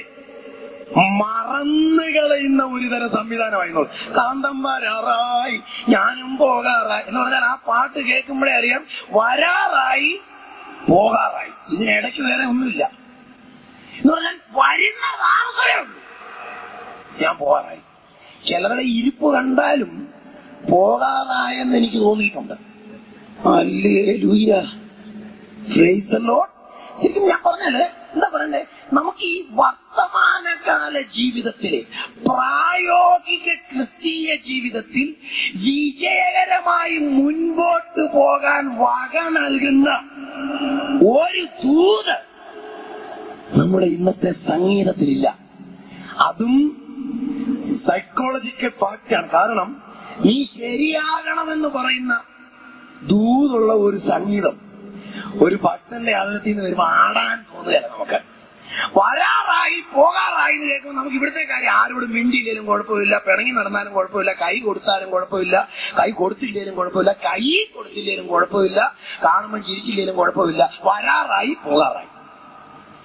മറന്നു കളയുന്ന ഒരു തരം സംവിധാനമായി കാന്തന്മാരാറായി ഞാനും പോകാറായി എന്ന് പറഞ്ഞാൽ ആ പാട്ട് കേൾക്കുമ്പോഴേ അറിയാം വരാറായി പോകാറായി ഇതിനിടയ്ക്ക് വേറെ ഒന്നുമില്ല എന്ന് പറഞ്ഞാൽ വരുന്ന താമസമേ ഉള്ളൂ ഞാൻ പോകാറായി ചിലരുടെ ഇരിപ്പ് കണ്ടാലും പോകാറായെന്ന് എനിക്ക് തോന്നിയിട്ടുണ്ട് അല്ലേ ലൂയ പ്രൈസ് ദ ലോഡ് ശരിക്കും ഞാൻ പറഞ്ഞാല് എന്താ പറയണ്ടേ നമുക്ക് ഈ വർത്തമാനകാല ജീവിതത്തിലെ പ്രായോഗിക ക്രിസ്തീയ ജീവിതത്തിൽ വിജയകരമായി മുൻപോട്ട് പോകാൻ വക നൽകുന്ന ഒരു ദൂത് നമ്മുടെ ഇന്നത്തെ സംഗീതത്തിലില്ല അതും സൈക്കോളജിക്കൽ ഫാക്റ്റാണ് കാരണം നീ ശരിയാകണമെന്ന് പറയുന്ന ദൂതുള്ള ഒരു സംഗീതം ഒരു ഭക്തന്റെ ആദരത്തിൽ നിന്ന് വരുമ്പോ ആടാൻ തോന്നുകയല്ല നമുക്ക് വരാറായി പോകാറായി എന്ന് കേൾക്കുമ്പോൾ നമുക്ക് ഇവിടുത്തെ കാര്യം ആരോടും മിണ്ടിയില്ലേലും കുഴപ്പമില്ല പിണങ്ങി നടന്നാലും കുഴപ്പമില്ല കൈ കൊടുത്താലും കുഴപ്പമില്ല കൈ കൊടുത്തില്ലേലും കുഴപ്പമില്ല കൈ കൊടുത്തില്ലേലും കുഴപ്പമില്ല കാണുമ്പോൾ ചിരിച്ചില്ലേലും കുഴപ്പമില്ല വരാറായി പോകാറായി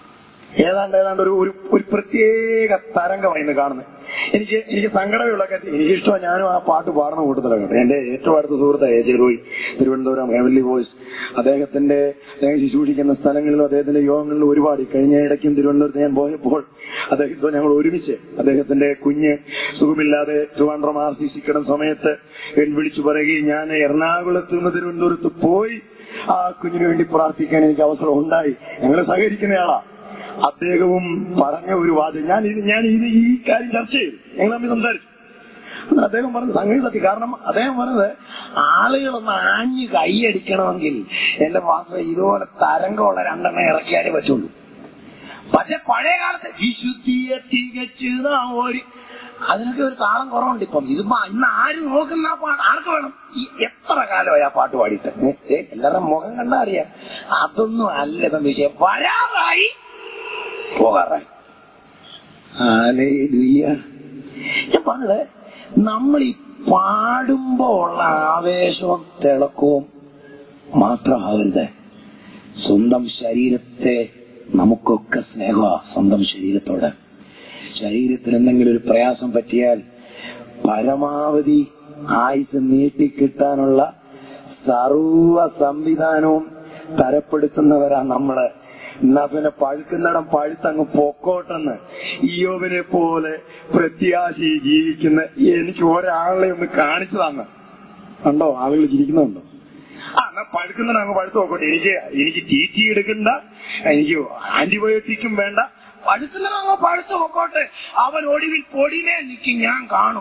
ഏതാണ്ട് ഏതാണ്ട് ഒരു ഒരു ഒരു പ്രത്യേക തരംഗമായി ഇന്ന് കാണുന്നത് എനിക്ക് എനിക്ക് സങ്കടമുള്ള കാര്യം എനിക്ക് ഇഷ്ടമാണ് ഞാനും ആ പാട്ട് പാടുന്ന കൂട്ടത്തിലാണ് കേട്ടോ എന്റെ ഏറ്റവും അടുത്ത സുഹൃത്ത് A J Roy Thiruvananthapuram heavenly voice അദ്ദേഹത്തിന്റെ അദ്ദേഹം ശുശ്രൂഷിക്കുന്ന സ്ഥലങ്ങളിലും അദ്ദേഹത്തിന്റെ യോഗങ്ങളിലും ഒരുപാട് ഈ കഴിഞ്ഞ ഇടയ്ക്കും തിരുവനന്തപുരത്ത് ഞാൻ പോയപ്പോൾ അദ്ദേഹത്തോ ഞങ്ങൾ ഒരുമിച്ച് അദ്ദേഹത്തിന്റെ കുഞ്ഞ് സുഖമില്ലാതെ ട്രിവാൻഡ്രം ആർ സി സി കിടന്ന സമയത്ത് എൻ വിളിച്ചു പറയുകയും ഞാൻ എറണാകുളത്ത് നിന്ന് തിരുവനന്തപുരത്ത് പോയി ആ കുഞ്ഞിന് വേണ്ടി പ്രാർത്ഥിക്കാൻ എനിക്ക് അവസരം ഉണ്ടായി ഞങ്ങൾ സഹകരിക്കുന്നയാളാ അദ്ദേഹവും പറഞ്ഞ ഒരു വാചകം ഞാൻ ഇത് ഞാൻ ഇത് ഈ കാര്യം ചർച്ച ചെയ്തു ഞങ്ങൾ തമ്മിൽ സംസാരിച്ചു അന്നേരം അദ്ദേഹം പറഞ്ഞ സംഗതി സത്യം കാരണം അദ്ദേഹം പറഞ്ഞത് ആളുകളൊന്ന് ആഞ്ഞു കൈയടിക്കണമെങ്കിൽ എന്റെ മാസ്റ്റർ ഇതുപോലെ തരംഗമുള്ള രണ്ടെണ്ണം ഇറക്കിയാലേ പറ്റുള്ളൂ പക്ഷെ പഴയ കാലത്ത് വിശുദ്ധിയെ തികച്ച് നാം ഒരു അതിനൊക്കെ ഒരു താളം കുറവുണ്ട് ഇപ്പം ഇത് മ- ഇന്ന് ആര് നോക്കുന്ന ആ പാട്ട് ആർക്ക് വേണം ഈ എത്ര കാലമായി ആ പാട്ട് പാടിയിട്ട് ഏ, ഏ, എല്ലാവരുടെ മുഖം കണ്ടാ അറിയാം അതൊന്നും അല്ല ഇപ്പം വിഷയം വരാറായി പോകാറായി ഹല്ലേലൂയ. ഞാൻ പറഞ്ഞത് നമ്മൾ ഈ പാടുമ്പോ ഉള്ള ആവേശവും തിളക്കവും മാത്രമാവരുത് സ്വന്തം ശരീരത്തെ നമുക്കൊക്കെ സ്നേഹമാ സ്വന്തം ശരീരത്തോട് ശരീരത്തിന് എന്തെങ്കിലും ഒരു പ്രയാസം പറ്റിയാൽ പരമാവധി ആയുസ് നീട്ടിക്കിട്ടാനുള്ള സർവ സംവിധാനവും തരപ്പെടുത്തുന്നവരാ നമ്മള് എന്നാ പിന്നെ പഴുക്കുന്നിടം പഴുത്തങ്ങ് പൊക്കോട്ടെന്ന് ഈയോവിനെ പോലെ പ്രത്യാശി ജീവിക്കുന്ന എനിക്ക് ഒരാളെ ഒന്ന് കാണിച്ചു തന്ന് കണ്ടോ ആളുകൾ ചിരിക്കുന്നുണ്ടോ ആ എന്നാ പഴുക്കുന്നിടം അങ്ങ് പഴുത്ത് നോക്കട്ടെ എനിക്ക് എനിക്ക് ടി ടി എടുക്കണ്ട എനിക്ക് ആന്റിബയോട്ടിക്കും വേണ്ട പഴുക്കുന്നിടം അങ്ങ് പഴുത്ത് നോക്കോട്ടെ അവൻ ഒടുവിൽ പൊടിമേ നിൽക്കും ഞാൻ കാണും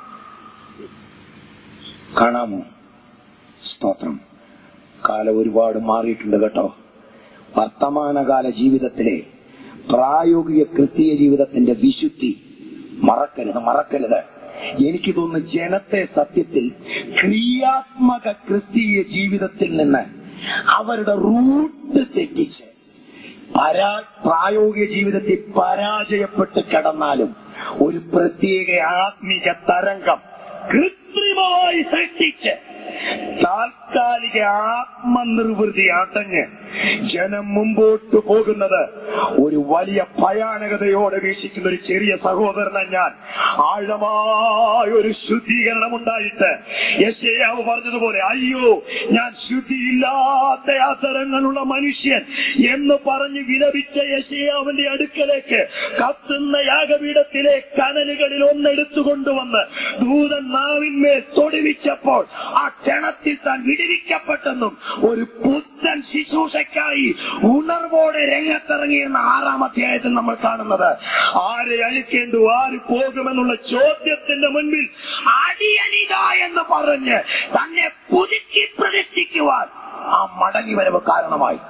കാണാമോ സ്തോത്രം കാലം ഒരുപാട് മാറിയിട്ടുണ്ട് കേട്ടോ വർത്തമാനകാല ജീവിതത്തിലെ പ്രായോഗിക ക്രിസ്തീയ ജീവിതത്തിന്റെ വിശുദ്ധി മറക്കരുത് മറക്കരുത് എനിക്ക് തോന്നുന്നു ജനത്തെ സത്യത്തിൽ ക്രിയാത്മക ക്രിസ്തീയ ജീവിതത്തിൽ നിന്ന് അവരുടെ റൂട്ട് തെറ്റിച്ച് പരാ പ്രായോഗിക ജീവിതത്തിൽ പരാജയപ്പെട്ട് കിടന്നാലും ഒരു പ്രത്യേക ആത്മീക തരംഗം കൃത്രിമമായി സൃഷ്ടിച്ച് താൽക്കാലിക ആത്മനിർവൃതി അടഞ്ഞ് ജനം മുമ്പോട്ട് പോകുന്നത് ഒരു വലിയ ഭയാനകതയോടെ വീക്ഷിക്കുന്ന ഒരു ചെറിയ സഹോദരനെ ഞാൻ ആഴമായ ഒരു ശുദ്ധീകരണം ഉണ്ടായിട്ട് യശയാവ് പറഞ്ഞതുപോലെ അയ്യോ ഞാൻ ശുദ്ധിയില്ലാത്ത ആതരങ്ങളുള്ള മനുഷ്യൻ എന്ന് പറഞ്ഞ് വിലപിച്ച യശയാവിന്റെ അടുക്കലേക്ക് കത്തുന്ന യാഗപീഠത്തിലെ കനലുകളിൽ ഒന്നെടുത്തു കൊണ്ടുവന്ന് ദൂതൻ നാവിന്മേൽ തൊടുവിച്ചപ്പോൾ ആ ക്ഷണത്തിൽ താൻ വിടുവിക്കപ്പെട്ടെന്നും ഒരു പുത്തൻ ശുശ്രൂഷയ്ക്കായി ഉണർവോടെ രംഗത്തിറങ്ങിയെന്ന ആറാം അധ്യായത്തിൽ നമ്മൾ കാണുന്നത് ആരെ അയക്കേണ്ടു ആര് പോകുമെന്നുള്ള ചോദ്യത്തിന്റെ മുൻപിൽ അടിയനിത എന്ന് പറഞ്ഞ് തന്നെ പുതുക്കി പ്രതിഷ്ഠിക്കുവാൻ ആ മടങ്ങി വരവ് കാരണമായി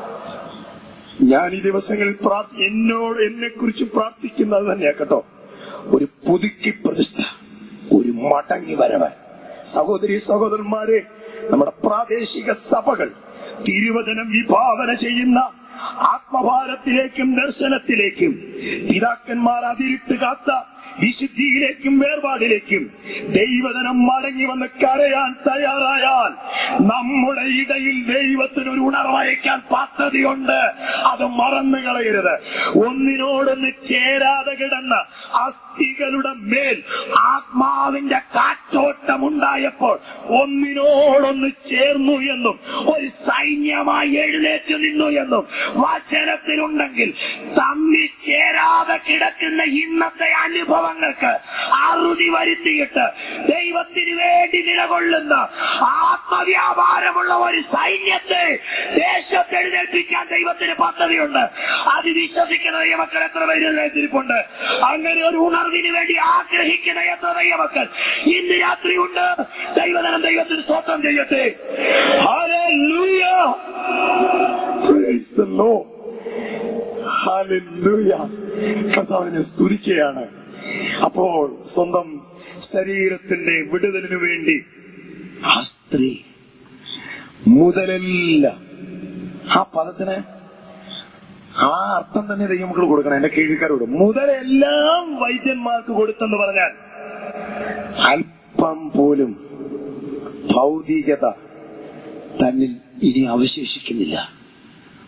ഞാൻ ഈ ദിവസങ്ങളിൽ പ്രാർത്ഥി എന്നോട് എന്നെ കുറിച്ച് പ്രാർത്ഥിക്കുന്നത് തന്നെയാ കേട്ടോ ഒരു പുതുക്കി പ്രതിഷ്ഠ ഒരു മടങ്ങി വരവ് സഹോദരി സഹോദരന്മാരെ നമ്മുടെ പ്രാദേശിക സഭകൾ തിരുവചനം വിഭാവന ചെയ്യുന്ന ആത്മഭാരത്തിലേക്കും ദർശനത്തിലേക്കും പിതാക്കന്മാർ അതിരിട്ട് കാത്ത വിശുദ്ധിയിലേക്കും വേർപാടിലേക്കും ദൈവജനം മടങ്ങി വന്ന് കരയാൻ തയ്യാറായാൽ നമ്മുടെ ഇടയിൽ ദൈവത്തിന് ഒരു ഉണർവയക്കാൻ പദ്ധതിയുണ്ട് അത് മറന്നു കളയരുത് ഒന്നിനോടൊന്ന് ചേരാതെ കിടന്ന അസ്ഥികളുടെ മേൽ ആത്മാവിന്റെ കാറ്റോട്ടമുണ്ടായപ്പോൾ ഒന്നിനോടൊന്ന് ചേർന്നു എന്നും ഒരു സൈന്യമായി എഴുന്നേറ്റ് നിന്നു എന്നും വചനത്തിലുണ്ടെങ്കിൽ തമ്മിൽ ചേരാതെ കിടക്കുന്ന ഇന്നത്തെ അനുഭവങ്ങൾക്ക് അറുതി വരുത്തിയിട്ട് ദൈവത്തിന് വേണ്ടി നിലകൊള്ളുന്ന ആത്മവ്യാപാരമുള്ള ഒരു സൈന്യത്തെ ദേശത്ത് എഴുന്നേൽപ്പിക്കാൻ ദൈവത്തിന് പദ്ധതിയുണ്ട് അത് വിശ്വസിക്കുന്ന ദൈവമക്കൾ എത്ര പേര് എഴുന്നേറ്റിരിപ്പുണ്ട് അങ്ങനെ ഒരു ഉണർവിന് വേണ്ടി ആഗ്രഹിക്കുന്ന എത്ര ദൈവമക്കൾ ഇന്ന് രാത്രി ഉണ്ട് ദൈവധനം ദൈവത്തിന് സ്തോത്രം ചെയ്യട്ടെ Hallelujah. Praise the Lord. Hallelujah. കർത്താവിനെ സ്തുതിക്കുകയാണ് അപ്പോൾ സ്വന്തം ശരീരത്തിന്റെ വിടുതലിനു വേണ്ടി ആ സ്ത്രീ മുതലല്ല ആ പദത്തിന് ആ അർത്ഥം തന്നെ ദൈവമക്കൾ കൊടുക്കണം എന്റെ കീഴിക്കാരോട് മുതലെല്ലാം വൈദ്യന്മാർക്ക് കൊടുത്തെന്ന് പറഞ്ഞാൽ അല്പം പോലും ഭൗതികത തന്നിൽ ഇനി അവശേഷിക്കുന്നില്ല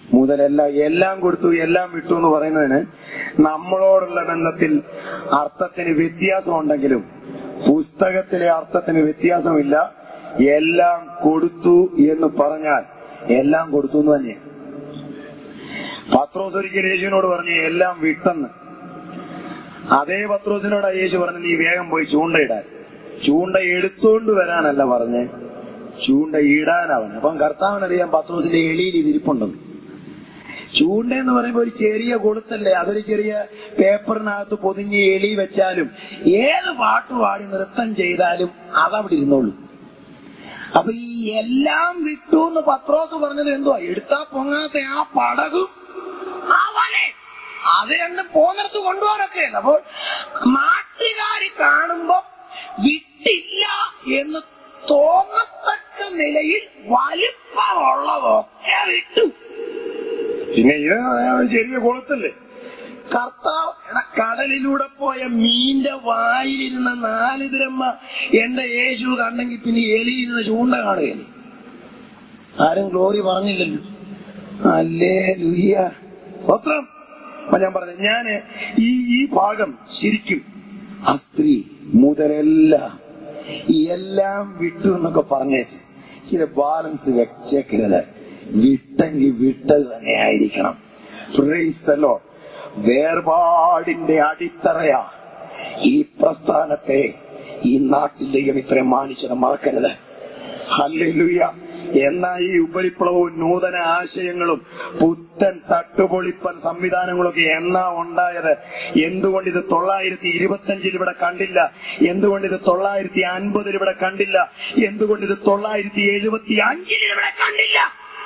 മുതലെല്ലാം എല്ലാം കൊടുത്തു എല്ലാം വിട്ടു എന്ന് പറയുന്നതിന് നമ്മളോടുള്ള ബന്ധത്തിൽ അർത്ഥത്തിന് വ്യത്യാസമുണ്ടെങ്കിലും പുസ്തകത്തിലെ അർത്ഥത്തിന് വ്യത്യാസമില്ല എല്ലാം കൊടുത്തു എന്ന് പറഞ്ഞാൽ എല്ലാം കൊടുത്തു എന്ന് തന്നെയാണ് പത്രോസ് ഒരിക്കൽ യേശുവിനോട് പറഞ്ഞു എല്ലാം വിട്ടെന്ന് അതേ പത്രോസിനോട് യേശു പറഞ്ഞു നീ വേഗം പോയി ചൂണ്ടയിടാൻ ചൂണ്ട എടുത്തോണ്ട് വരാനല്ല പറഞ്ഞ് ചൂണ്ട ഇടാനവൻ അപ്പം കർത്താവിനറിയാം പത്രോസിന്റെ എളിയിൽ ഇതിരിപ്പുണ്ടെന്ന് ചൂണ്ട എന്ന് പറയുമ്പോൾ ഒരു ചെറിയ കൊളുത്തല്ലേ അതൊരു ചെറിയ പേപ്പറിനകത്ത് പൊതിഞ്ഞ് എളി വെച്ചാലും ഏത് പാട്ട് പാടി നൃത്തം ചെയ്താലും അതവിടെ ഇരുന്നോളൂ അപ്പൊ ഈ എല്ലാം വിട്ടു എന്ന് പത്രോസ് പറഞ്ഞത് എന്തുവാ എടുത്താ പൊങ്ങാത്ത ആ പടകും ആ വലയും അത് രണ്ടും പോന്നിടത്ത് കൊണ്ടുപോകാനൊക്കെ അപ്പോൾ നാട്ടുകാര് കാണുമ്പോ വിട്ടില്ല എന്ന് തോന്നത്തക്ക നിലയിൽ വലിപ്പമുള്ളതൊക്കെ വിട്ടു പിന്നെ ഇത് ചെറിയ കുളത്തല്ലേ കർത്താവ് എടാ, കടലിലൂടെ പോയ മീന്റെ വായിലിരുന്ന നാല് ദ്രഹ്മ എന്റെ യേശു കണ്ടെങ്കിൽ പിന്നെ എലിയിരുന്ന ചൂണ്ട കാണുകയില്ല ആരും ഗ്ലോറി പറഞ്ഞില്ലല്ലോ അല്ലേ ലുയ്യ സ്വത്രം അപ്പൊ ഞാൻ പറഞ്ഞു ഞാന് ഈ ഈ ഭാഗം ശരിക്കും ആ സ്ത്രീ മുതലെല്ലാം ഈ എല്ലാം വിട്ടു എന്നൊക്കെ പറഞ്ഞേച്ച് ചില ബാലൻസ് വെച്ചേക്കരുത് വിട്ടെങ്കിൽ വിട്ടത് തന്നെ ആയിരിക്കണം Praise the Lord. വേർപാടിന്റെ അടിത്തറയാ ഈ പ്രസ്ഥാനത്തെ ഈ നാട്ടിൽ ദൈവം ഇത്രയും മാനിച്ചത് മറക്കരുത് ഹല്ലേലൂയ എന്നാ ഈ ഉപരിപ്ലവവും നൂതന ആശയങ്ങളും പുത്തൻ തട്ടുപൊളിപ്പൻ സംവിധാനങ്ങളൊക്കെ എന്നാ ഉണ്ടായത് എന്തുകൊണ്ട് ഇത് തൊള്ളായിരത്തി ഇരുപത്തഞ്ചിൽ ഇവിടെ കണ്ടില്ല എന്തുകൊണ്ട് ഇത് തൊള്ളായിരത്തി അൻപതിൽ ഇവിടെ കണ്ടില്ല എന്തുകൊണ്ട് ഇത് തൊള്ളായിരത്തി എഴുപത്തി അഞ്ചിൽ ഇവിടെ കണ്ടില്ല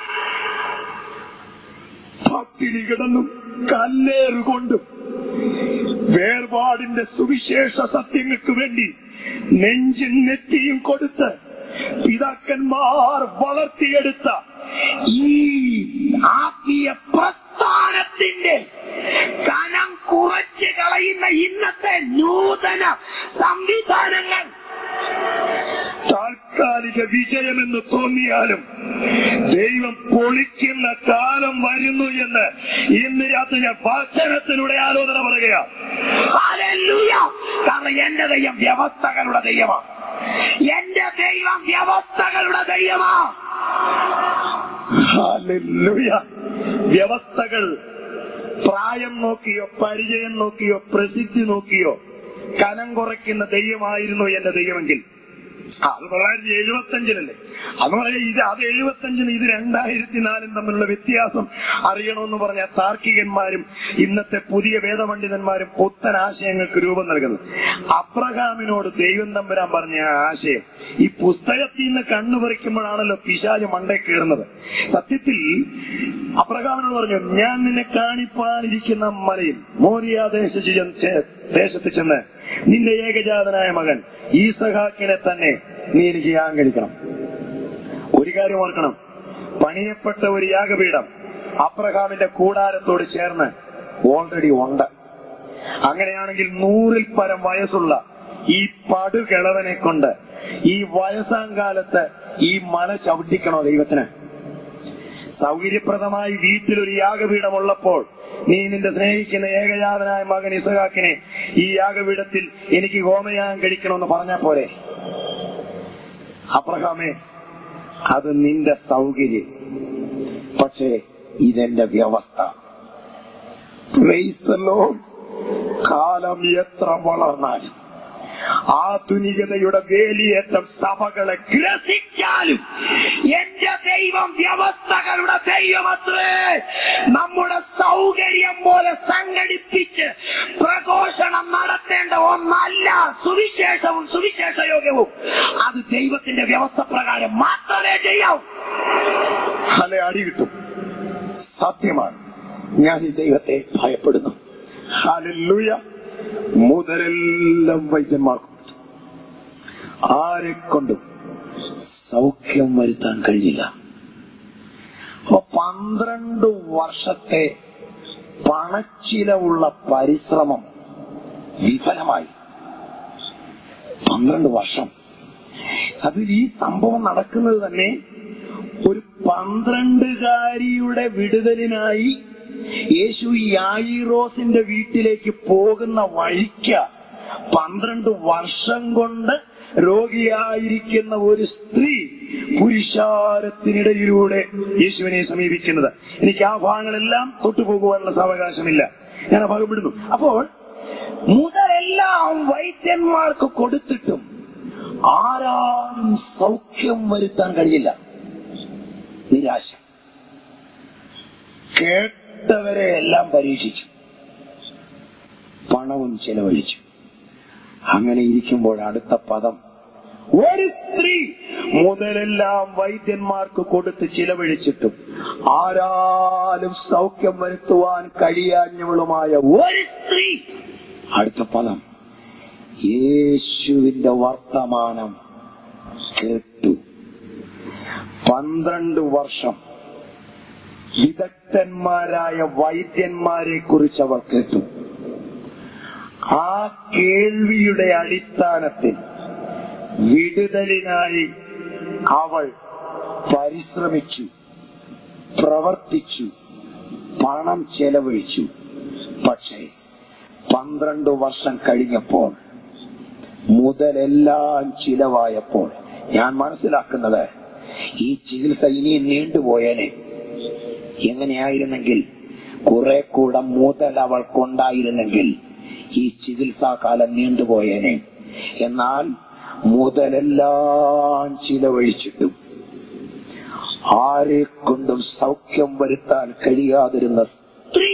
പട്ടിണി കിടന്നും കല്ലേറുകൊണ്ടും വേർപാടിന്റെ സുവിശേഷ സത്യങ്ങൾക്ക് വേണ്ടി നെഞ്ചും നെറ്റിയും കൊടുത്ത് പിതാക്കന്മാർ വളർത്തിയെടുത്ത ഈ ആത്മീയ പ്രസ്ഥാനത്തിന്റെ കനം കുറച്ച് കളയുന്ന ഇന്നത്തെ നൂതന സംവിധാനങ്ങൾ താൽക്കാലിക വിജയമെന്ന് തോന്നിയാലും ദൈവം പൊളിക്കുന്ന കാലം വരുന്നു എന്ന് ഇന്ന് രാത്രി ഞാൻ വചനത്തിലൂടെ ആലോചന പറയുക ഹല്ലേലൂയ. കാരണം എന്റെ ദൈവം വ്യവസ്ഥകളുടെ ദൈവമാ എന്റെ ദൈവം വ്യവസ്ഥകളുടെ ദൈവമാ ഹല്ലേലൂയ. വ്യവസ്ഥകൾ പ്രായം നോക്കിയോ പരിചയം നോക്കിയോ പ്രസിദ്ധി നോക്കിയോ കനം കുറയ്ക്കുന്ന ദൈവമായിരുന്നു എന്റെ ദൈവമെങ്കിൽ ആ, അത് തൊള്ളായിരത്തി എഴുപത്തി അഞ്ചിലല്ലേ അന്ന് പറയാം ഇത് അത് എഴുപത്തി അഞ്ചിന് ഇത് രണ്ടായിരത്തി നാലും തമ്മിലുള്ള വ്യത്യാസം അറിയണമെന്ന് പറഞ്ഞ താർക്കികന്മാരും ഇന്നത്തെ പുതിയ വേദപണ്ഡിതന്മാരും പുത്തൻ ആശയങ്ങൾക്ക് രൂപം നൽകുന്നു അബ്രഹാമിനോട് ദൈവം തമ്പുരാൻ പറഞ്ഞ ആ ആശയം ഈ പുസ്തകത്തിൽ നിന്ന് കണ്ണുപറിക്കുമ്പോഴാണല്ലോ പിശാജ് മണ്ടേ കയറുന്നത് സത്യത്തിൽ അബ്രഹാമിനോട് പറഞ്ഞു ഞാൻ നിന്നെ കാണിപ്പാനിരിക്കുന്ന മലയിൽ മോരിയ ദേശത്ത് ചെന്ന് ദേശത്ത് ചെന്ന് നിന്റെ ഏകജാതനായ മകൻ ഈസഹാക്കിനെ തന്നെ നീ എനിക്ക് യാഗം കഴിക്കണം ഒരു കാര്യം ഓർക്കണം പണിയപ്പെട്ട ഒരു യാഗപീഠം അബ്രഹാമിന്റെ കൂടാരത്തോട് ചേർന്ന് ഓൾറെഡി ഉണ്ട് അങ്ങനെയാണെങ്കിൽ നൂറിൽ പരം വയസ്സുള്ള ഈ പടുകിളവനെ കൊണ്ട് ഈ വയസ്സാം കാലത്ത് ഈ മല ചവിട്ടിക്കണോ ദൈവത്തിന് സൗകര്യപ്രദമായി വീട്ടിലൊരു യാഗപീഠമുള്ളപ്പോൾ നീ നിന്റെ സ്നേഹിക്കുന്ന ഏകജാതനായ മകൻ ഇസഹാക്കിനെ ഈ യാഗപീഠത്തിൽ എനിക്ക് ഹോമയാഗം കഴിക്കണമെന്ന് പറഞ്ഞാ പോരെ അബ്രഹാമേ അത് നിന്റെ സൗകര്യം പക്ഷേ ഇതെന്റെ വ്യവസ്ഥ Praise the Lord. കാലം എത്ര വളർന്നാലും ആധുനികതയുടെ വേലിയേറ്റം സഭകളെ ഗ്രസിച്ചാലും എന്റെ ദൈവം വ്യവസ്ഥകളുടെ ദൈവമത്രേ നമ്മുടെ സൗകര്യം പോലെ സംഘടിപ്പിച്ച് പ്രഘോഷണം നടത്തേണ്ട ഒന്നല്ല സുവിശേഷവും സുവിശേഷ യോഗ്യവും അത് ദൈവത്തിന്റെ വ്യവസ്ഥ പ്രകാരം മാത്രമേ ചെയ്യാവൂ അല്ലെ അടി കിട്ടും സത്യമാണ് ഞാൻ ഈ ദൈവത്തെ ഭയപ്പെടുന്നു ഹല്ലേലൂയ മുതലെല്ലാം വൈദ്യന്മാർക്ക് കൊടുത്തു ആരെ കൊണ്ടും സൗഖ്യം വരുത്താൻ കഴിഞ്ഞില്ല അപ്പൊ പന്ത്രണ്ട് വർഷത്തെ പണച്ചിലവുള്ള പരിശ്രമം വിഫലമായി പന്ത്രണ്ട് വർഷം അതിൽ ഈ സംഭവം നടക്കുന്നത് തന്നെ ഒരു പന്ത്രണ്ടുകാരിയുടെ വിടുതലിനായി യേശു യായിറോസിന്റെ വീട്ടിലേക്ക് പോകുന്ന വഴിക്ക പന്ത്രണ്ട് വർഷം കൊണ്ട് രോഗിയായിരിക്കുന്ന ഒരു സ്ത്രീ പുരുഷാരത്തിനിടയിലൂടെ യേശുവിനെ സമീപിക്കുന്നത് എനിക്ക് ആ ഭാഗങ്ങളെല്ലാം തൊട്ടുപോകുവാനുള്ള സാവകാശമില്ല ഞാൻ ആ ഭാഗം വിടുന്നു അപ്പോൾ മുതലെല്ലാം വൈദ്യന്മാർക്ക് കൊടുത്തിട്ടും ആരാലും സൗഖ്യം വരുത്താൻ കഴിയില്ല നിരാശ കേട്ടവരെ എല്ലാം പരീക്ഷിച്ചു പണവും ചെലവഴിച്ചു അങ്ങനെ ഇരിക്കുമ്പോൾ അടുത്ത പദം ഒരു സ്ത്രീ മുതലെല്ലാം വൈദ്യന്മാർക്ക് കൊടുത്ത് ചിലവഴിച്ചിട്ടും ആരാലും സൗഖ്യം വരുത്തുവാൻ കഴിയാഞ്ഞവളുമായ ഒരു സ്ത്രീ അടുത്ത പദം യേശുവിന്റെ വർത്തമാനം കേട്ടു പന്ത്രണ്ട് വർഷം വിദഗ്ധന്മാരായ വൈദ്യന്മാരെ കുറിച്ച് അവൾ കേട്ടു ആ കേൾവിയുടെ അടിസ്ഥാനത്തിൽ വിടുതലിനായി അവൾ പരിശ്രമിച്ചു പ്രവർത്തിച്ചു പണം ചെലവഴിച്ചു പക്ഷേ പന്ത്രണ്ട് വർഷം കഴിഞ്ഞപ്പോൾ മുതലെല്ലാം ചിലവായപ്പോൾ ഞാൻ മനസ്സിലാക്കുന്നത് ഈ ചികിത്സ ഇനിയും നീണ്ടുപോയേനെ എങ്ങനെയായിരുന്നെങ്കിൽ കുറെ കൂടെ മുതൽ അവൾക്കുണ്ടായിരുന്നെങ്കിൽ ഈ ചികിത്സാകാലം നീണ്ടുപോയേനെ എന്നാൽ മുതലെല്ലാം ചിലവഴിച്ചിട്ടും ആരെ കൊണ്ടും സൗഖ്യം വരുത്താൻ കഴിയാതിരുന്ന സ്ത്രീ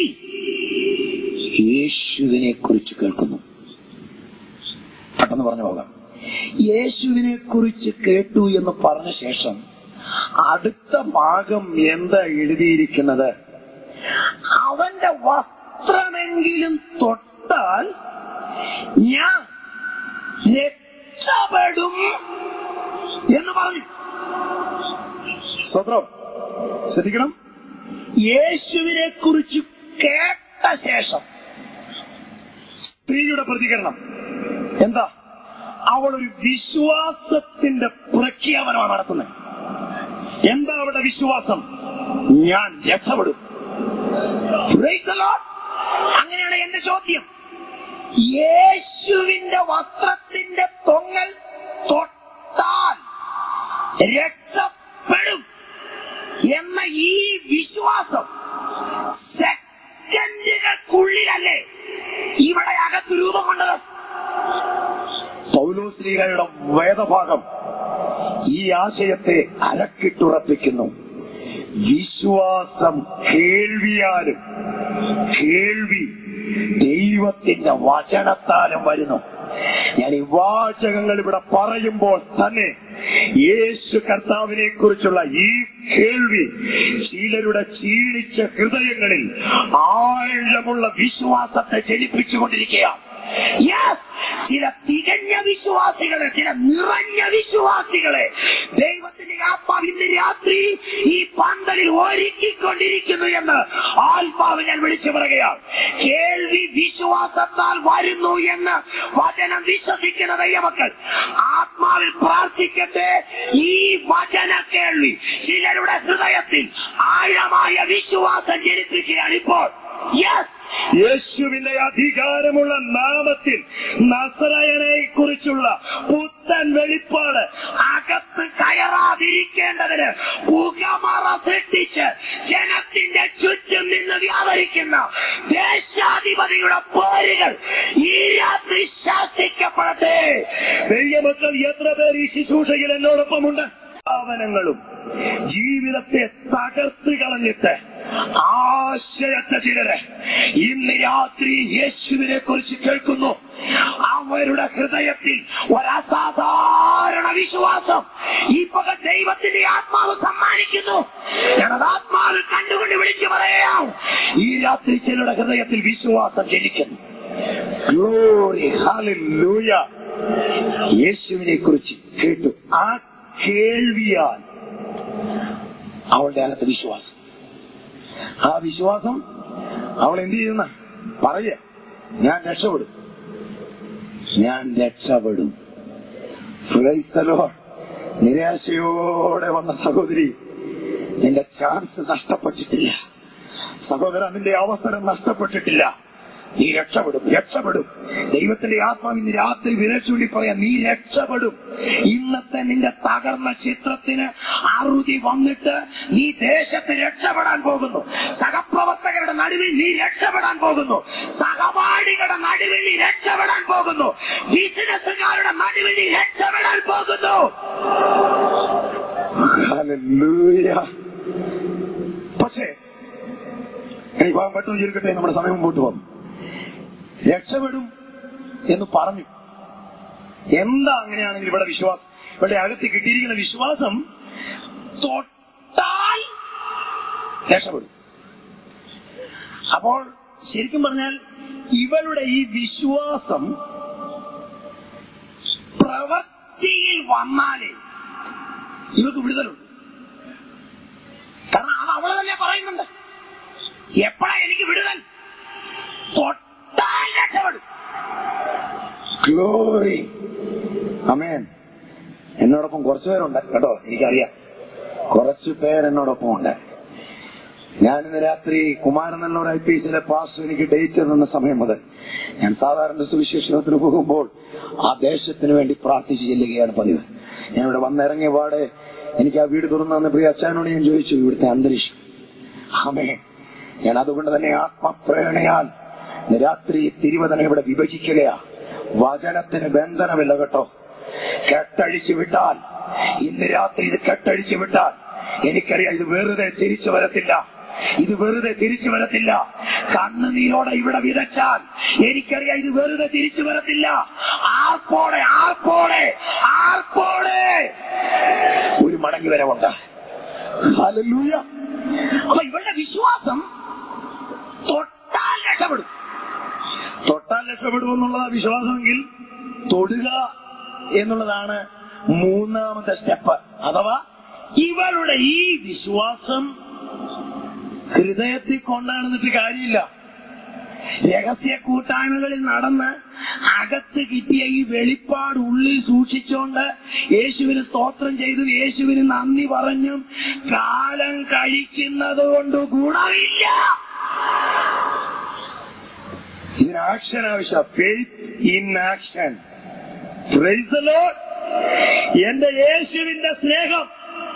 യേശുവിനെ കുറിച്ച് കേൾക്കുന്നു പെട്ടെന്ന് പറഞ്ഞു പോകാം യേശുവിനെ കുറിച്ച് കേട്ടു എന്ന് പറഞ്ഞ ശേഷം അടുത്ത ഭാഗം എന്താ എഴുതിയിരിക്കുന്നത് അവന്റെ വസ്ത്രമെങ്കിലും തൊട്ടാൽ ഞാൻ രക്ഷപ്പെടും എന്ന് പറഞ്ഞു സ്വത്രം ശ്രദ്ധിക്കണം യേശുവിനെ കുറിച്ച് കേട്ട ശേഷം സ്ത്രീയുടെ പ്രതികരണം എന്താ അവൾ ഒരു വിശ്വാസത്തിന്റെ പ്രഖ്യാപനമാണ് നടത്തുന്നത് എന്താ അവളുടെ വിശ്വാസം ഞാൻ രക്ഷപ്പെടും Praise the Lord. അങ്ങനെയാണ് എന്റെ ചോദ്യം യേശുവിന്റെ വസ്ത്രത്തിന്റെ തൊങ്ങൽ തൊട്ടാൽ രക്ഷപ്പെടും എന്ന ഈ വിശ്വാസം സെക്കൻഡുകൾക്കുള്ളിലല്ലേ ഇവിടെ അകത്ത് രൂപം കൊണ്ടത് പൗലോസ്ലീഹയുടെ വേദഭാഗം ഈ ആശയത്തെ അരക്കിട്ടുറപ്പിക്കുന്നു വിശ്വാസം കേൾവിയാലും കേൾവി ദൈവത്തിന്റെ വചനത്താലും വരുന്നു ഞാൻ ഈ വാചകങ്ങൾ ഇവിടെ പറയുമ്പോൾ തന്നെ യേശു കർത്താവിനെ കുറിച്ചുള്ള ഈ കേൾവി ചിലരുടെ ക്ഷീണിച്ച ഹൃദയങ്ങളിൽ ആഴമുള്ള വിശ്വാസത്തെ ജനിപ്പിച്ചുകൊണ്ടിരിക്കുകയാണ് യെസ് ചില തികഞ്ഞ വിശ്വാസികളെ ചില നിറഞ്ഞ വിശ്വാസികളെ ദൈവത്തിന്റെ ആത്മാവ് ഇന്ന് രാത്രി ഈ പന്തലിൽ ഒരുക്കിക്കൊണ്ടിരിക്കുന്നു എന്ന് ആത്മാവ് ഞാൻ വിളിച്ചു പറയുകയാണ് കേൾവി വിശ്വാസത്താൽ വരുന്നു എന്ന് വചനം വിശ്വസിക്കുന്ന ദൈവമക്കൾ ആത്മാവിൽ പ്രാർത്ഥിക്കട്ടെ ഈ വചന കേൾവി ചിലരുടെ ഹൃദയത്തിൽ ആഴമായ വിശ്വാസം ജനിപ്പിക്കുകയാണ് ഇപ്പോൾ യെസ് യേശുവിന്റെ അധികാരമുള്ള നാമത്തിൽ നസറയനെ കുറിച്ചുള്ള പുത്തൻ വെളിപ്പാട് അകത്ത് കയറാതിരിക്കേണ്ടതിന് പുകമറ സൃഷ്ടിച്ച് ജനത്തിന്റെ ചുറ്റും നിന്ന് വ്യാപരിക്കുന്ന ദേശാധിപതിയുടെ പേരുകൾ ഈ രാത്രി ശാസിക്കപ്പെടട്ടെ ദൈവമക്കൾ എത്ര പേർ ഈ ശുശ്രൂഷയിൽ എന്നോടൊപ്പമുണ്ട് സ്ഥാപനങ്ങളും ജീവിതത്തെ തകർത്ത് കളഞ്ഞിട്ട് ആശയച്ച ചിലര് ഇന്ന് രാത്രി യേശുവിനെ കുറിച്ച് കേൾക്കുന്നു അവരുടെ ഹൃദയത്തിൽ ഒരസാധാരണ വിശ്വാസം ഈ പക ദൈവത്തിന്റെ ആത്മാവ് സമ്മാനിക്കുന്നു ഞാനത് ആത്മാവിൽ കണ്ടുകൊണ്ട് വിളിച്ചു പറയാം ഈ രാത്രി ചിലരുടെ ഹൃദയത്തിൽ വിശ്വാസം ജനിക്കുന്നു ഗ്ലോറി ഹാലൂയ യേശുവിനെ കുറിച്ച് കേട്ടു ആ കേൾവിയാൽ അവളുടെ അകത്ത് വിശ്വാസം ആ വിശ്വാസം അവൾ എന്ത് ചെയ്യുന്ന പറയ ഞാൻ രക്ഷപ്പെടും ഞാൻ രക്ഷപ്പെടും Praise the Lord. നിരാശയോടെ വന്ന സഹോദരി നിന്റെ ചാൻസ് നഷ്ടപ്പെട്ടിട്ടില്ല സഹോദര നിന്റെ അവസരം നഷ്ടപ്പെട്ടിട്ടില്ല നീ രക്ഷപ്പെടും രക്ഷപ്പെടും ദൈവത്തിന്റെ ആത്മാവ് ഇന്ന് രാത്രി വിരൽ ചൂണ്ടി പറയാം നീ രക്ഷപ്പെടും ഇന്നത്തെ നിന്റെ തകർന്ന ചിത്രത്തിന് അറുതി വന്നിട്ട് നീ ദേശത്ത് രക്ഷപ്പെടാൻ പോകുന്നു സഹപ്രവർത്തകരുടെ നടുവിൽ നീ രക്ഷപ്പെടാൻ പോകുന്നു സഹപാഠികളുടെ നടുവിൽ നീ രക്ഷപ്പെടാൻ പോകുന്നു ബിസിനസ്സുകാരുടെ നടുവിൽ നീ രക്ഷപ്പെടാൻ പോകുന്നു Hallelujah. പക്ഷേ ഇനി പോകാൻ പെട്ടെന്ന് ചുരുക്കട്ടെ നമ്മുടെ സമയം മുമ്പോട്ട് പോകും രക്ഷപ്പെടും എന്ന് പറഞ്ഞു എന്താ അങ്ങനെയാണെങ്കിൽ ഇവിടെ വിശ്വാസം ഇവിടെ അകത്ത് കിട്ടിയിരിക്കുന്ന വിശ്വാസം തൊട്ടാൽ രക്ഷപ്പെടും അപ്പോൾ ശരിക്കും പറഞ്ഞാൽ ഇവളുടെ ഈ വിശ്വാസം പ്രവൃത്തിയിൽ വന്നാലേ ഇവർക്ക് വിടുതലുണ്ട് കാരണം അത് അവള് തന്നെ പറയുന്നുണ്ട് എപ്പോഴാ എനിക്ക് വിടുതൽ തൊട്ടാൽ രക്ഷപ്പെടും ഗ്ലോറി അമേൻ എന്നോടൊപ്പം കുറച്ചു പേരുണ്ട് കേട്ടോ എനിക്കറിയാം കുറച്ചു പേർ എന്നോടൊപ്പം ഉണ്ട് ഞാനിന്ന് രാത്രി കുമാരനല്ലൂർ ഐ പി എസിലെ പാസ് എനിക്ക് ഡേറ്റ് തന്ന സമയം മുതൽ ഞാൻ സാധാരണ സുവിശേഷത്തിന് പോകുമ്പോൾ ആ ദേശത്തിന് വേണ്ടി പ്രാർത്ഥിച്ച് ചെല്ലുകയാണ് പതിവ് ഞാൻ ഇവിടെ വന്നിറങ്ങിയ പാടെ എനിക്ക് ആ വീട് തുറന്നു തന്ന പ്രിയ അച്ഛനോട് ഞാൻ ചോദിച്ചു ഇവിടുത്തെ അന്തരീക്ഷം ആമേ ഞാൻ അതുകൊണ്ട് തന്നെ ആത്മപ്രേരണയാൽ ഇന്ന് രാത്രി തിരുവതന ഇവിടെ വിഭജിക്കുകയാ വചനത്തിന് ബന്ധനമില്ല കേട്ടോ കെട്ടഴിച്ചു വിട്ടാൽ ഇന്ന് രാത്രി ഇത് കെട്ടഴിച്ചു വിട്ടാൽ എനിക്കറിയാം ഇത് വെറുതെ തിരിച്ചു വരത്തില്ല ഇത് വെറുതെ തിരിച്ചു വരത്തില്ല കണ്ണുനീരോടെ ഇവിടെ വിതച്ചാൽ എനിക്കറിയാം ഇത് വെറുതെ തിരിച്ചു വരത്തില്ല ആർപ്പോടെ ആർപ്പോടെ ആർപ്പോടെ ഒരു മടങ്ങി വരവുണ്ട് ഹല്ലേലൂയ അപ്പൊ ഇവളുടെ വിശ്വാസം തൊട്ടാൽ രക്ഷപ്പെടും തൊട്ടാൽ രക്ഷപ്പെടും എന്നുള്ളതാ വിശ്വാസമെങ്കിൽ തൊടുക എന്നുള്ളതാണ് മൂന്നാമത്തെ സ്റ്റെപ്പ് അഥവാ ഇവളുടെ ഈ വിശ്വാസം ഹൃദയത്തിൽ കൊണ്ടാണെന്നിട്ട് കാര്യമില്ല രഹസ്യ കൂട്ടായ്മകളിൽ നടന്ന് അകത്ത് കിട്ടിയ ഈ വെളിപ്പാട് ഉള്ളിൽ സൂക്ഷിച്ചുകൊണ്ട് യേശുവിന് സ്തോത്രം ചെയ്തു യേശുവിന് നന്ദി പറഞ്ഞും കാലം കഴിക്കുന്നത് കൊണ്ട് ഗുണമില്ല ഇതിന് ആക്ഷൻ ആവശ്യ faith in action praise the lord എന്റെ യേശുവിന്റെ സ്നേഹം